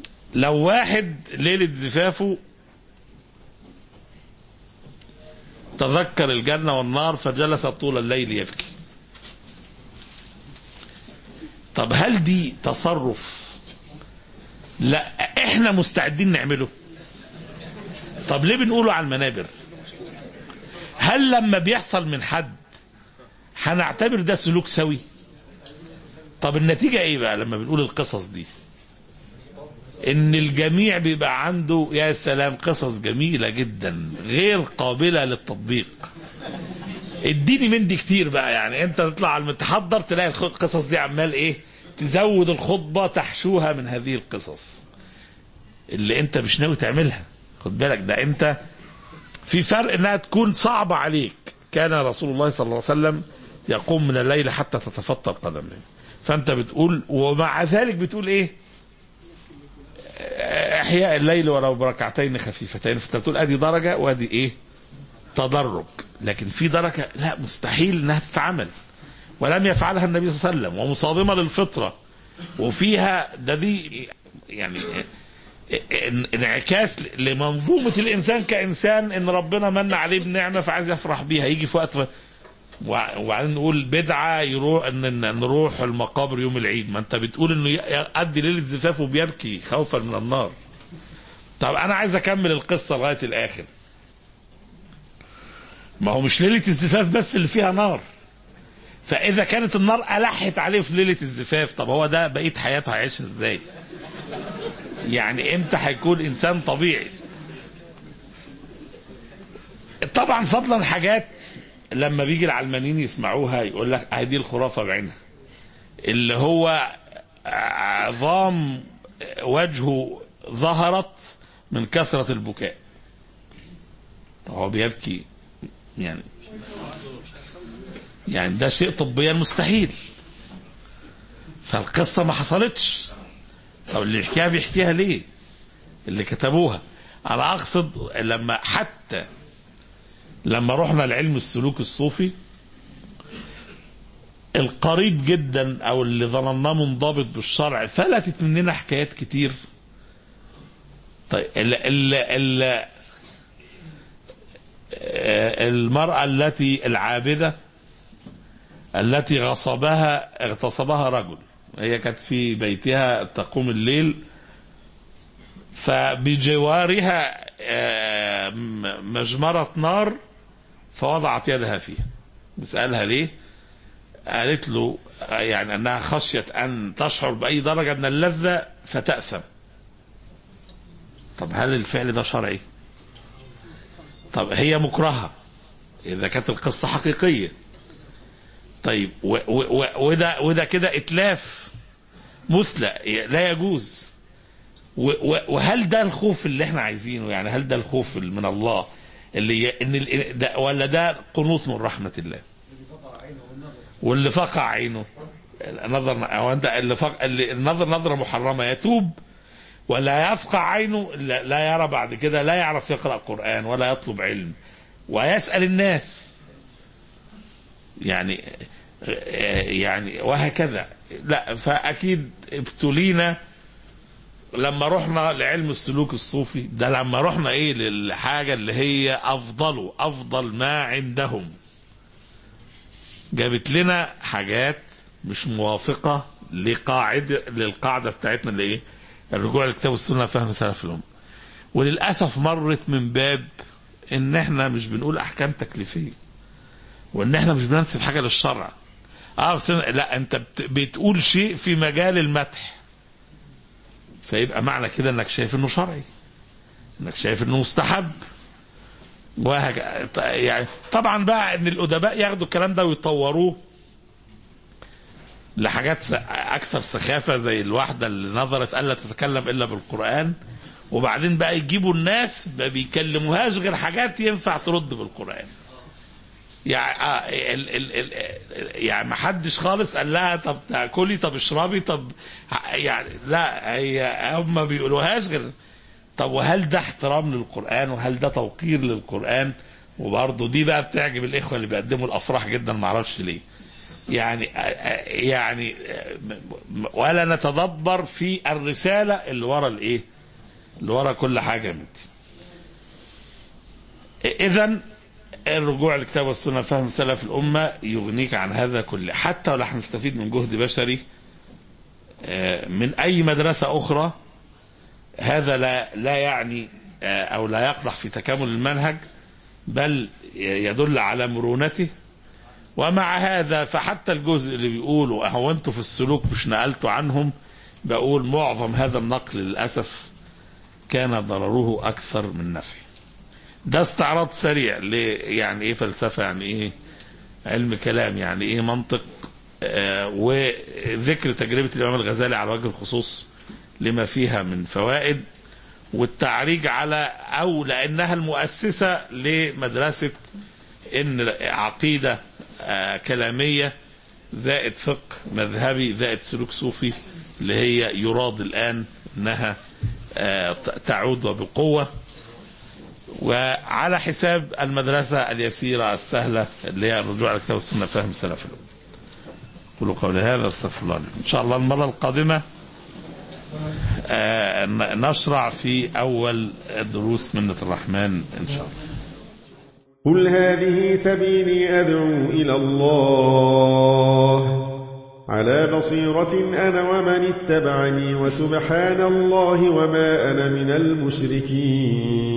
Speaker 2: لو واحد ليله زفافه تذكر الجنة والنار فجلس طول الليل يبكي طب هل دي تصرف لا احنا مستعدين نعمله طب ليه بنقوله على المنابر هل لما بيحصل من حد هنعتبر ده سلوك سوي طب النتيجة ايه بقى لما بنقول القصص دي ان الجميع بيبقى عنده يا سلام قصص جميلة جدا غير قابلة للتطبيق اديني من دي كتير بقى يعني انت تطلع على المتحضر تلاقي الخ- القصص دي عمال ايه تزود الخطبة تحشوها من هذه القصص اللي انت مش ناوي تعملها خد بالك ده انت في فرق انها تكون صعبة عليك كان رسول الله صلى الله عليه وسلم يقوم من الليل حتى تتفطر قدمه فانت بتقول ومع ذلك بتقول ايه احياء الليل ولو بركعتين خفيفتين فانت بتقول ادي درجه وادي ايه تدرج لكن في درجه لا مستحيل انها تتعمل ولم يفعلها النبي صلى الله عليه وسلم ومصادمه للفطره وفيها ده دي يعني ان- انعكاس لمنظومه الانسان كانسان ان ربنا من عليه بنعمه فعايز يفرح بيها يجي في وقت وع- وبعدين نقول بدعه يروح ان إن نروح المقابر يوم العيد ما انت بتقول انه ي- يقضي ليله زفاف وبيبكي خوفا من النار طب انا عايز اكمل القصه لغايه الاخر ما هو مش ليله الزفاف بس اللي فيها نار فاذا كانت النار الحت عليه في ليله الزفاف طب هو ده بقيه حياته هيعيش ازاي يعني امتى هيكون انسان طبيعي طبعا فضلا حاجات لما بيجي العلمانيين يسمعوها يقول لك اه دي الخرافه بعينها اللي هو عظام وجهه ظهرت من كثره البكاء طب هو بيبكي يعني يعني ده شيء طبيا مستحيل فالقصه ما حصلتش طب اللي يحكيها بيحكيها ليه اللي كتبوها انا اقصد لما حتى لما رحنا لعلم السلوك الصوفي القريب جدا او اللي ظنناه منضبط بالشرع فلتت مننا حكايات كتير طيب ال ال ال المرأة التي العابدة التي غصبها اغتصبها رجل هي كانت في بيتها تقوم الليل فبجوارها آه، م- مجمرة نار فوضعت يدها فيها بيسألها ليه قالت له آه، يعني أنها خشيت أن تشعر بأي درجة من اللذة فتأثم طب هل الفعل ده شرعي طب هي مكرهة إذا كانت القصة حقيقية طيب و و و وده وده كده إتلاف مثلى لا يجوز و- و- وهل ده الخوف اللي احنا عايزينه يعني هل ده الخوف من الله اللي ي- ان ال- ده ولا ده قنوط من رحمه الله واللي فقع عينه النظر او انت اللي, فق... اللي النظر نظره محرمه يتوب ولا يفقع عينه لا, لا يرى بعد كده لا يعرف يقرا قران ولا يطلب علم ويسال الناس يعني يعني وهكذا لا فاكيد ابتلينا لما رحنا لعلم السلوك الصوفي ده لما رحنا ايه للحاجة اللي هي افضل افضل ما عندهم جابت لنا حاجات مش موافقة لقاعدة للقاعدة بتاعتنا اللي ايه الرجوع للكتاب والسنة فهم سلف الأمة وللأسف مرت من باب ان احنا مش بنقول احكام تكليفية وان احنا مش بننسب حاجة للشرع اه بس لا انت بت- بتقول شيء في مجال المدح فيبقى معنى كده انك شايف انه شرعي انك شايف انه مستحب وهك... يعني طبعا بقى ان الادباء ياخدوا الكلام ده ويطوروه لحاجات س- اكثر سخافه زي الواحده اللي نظرت الا تتكلم الا بالقران وبعدين بقى يجيبوا الناس ما بيكلموهاش غير حاجات ينفع ترد بالقران يعني آه ال ال ال يعني ما حدش خالص قال لها طب تاكلي طب اشربي طب ه- يعني لا هي هم ما بيقولوهاش غير طب وهل ده احترام للقران وهل ده توقير للقران وبرضه دي بقى بتعجب الاخوه اللي بيقدموا الافراح جدا ما اعرفش ليه يعني آه، آه، يعني آه، م- م- ولا نتدبر في الرساله اللي ورا الايه اللي ورا كل حاجه من دي اذا الرجوع للكتاب والسنة فهم سلف الأمة يغنيك عن هذا كله حتى ولو هنستفيد من جهد بشري آه، من أي مدرسة أخرى هذا لا لا يعني آه، أو لا يقدح في تكامل المنهج بل يدل على مرونته ومع هذا فحتى الجزء اللي بيقولوا هو انتوا في السلوك مش نقلتوا عنهم بقول معظم هذا النقل للأسف كان ضرره أكثر من نفعه ده استعراض سريع ل يعني ايه فلسفة يعني ايه علم كلام يعني ايه منطق آه وذكر تجربة الإمام الغزالي على وجه الخصوص لما فيها من فوائد والتعريج على أو لأنها المؤسسة لمدرسة إن عقيدة آه كلامية زائد فقه مذهبي زائد سلوك صوفي اللي هي يراد الآن أنها آه تعود وبقوة وعلى حساب المدرسة اليسيرة السهلة اللي هي الرجوع على الكتاب والسنة فهم سلف الأمة قولوا قولي هذا استغفر الله لكم. إن شاء الله المرة القادمة آه نشرع في أول دروس منة الرحمن إن شاء الله
Speaker 5: قل هذه سبيلي أدعو إلى الله على بصيرة أنا ومن اتبعني وسبحان الله وما أنا من المشركين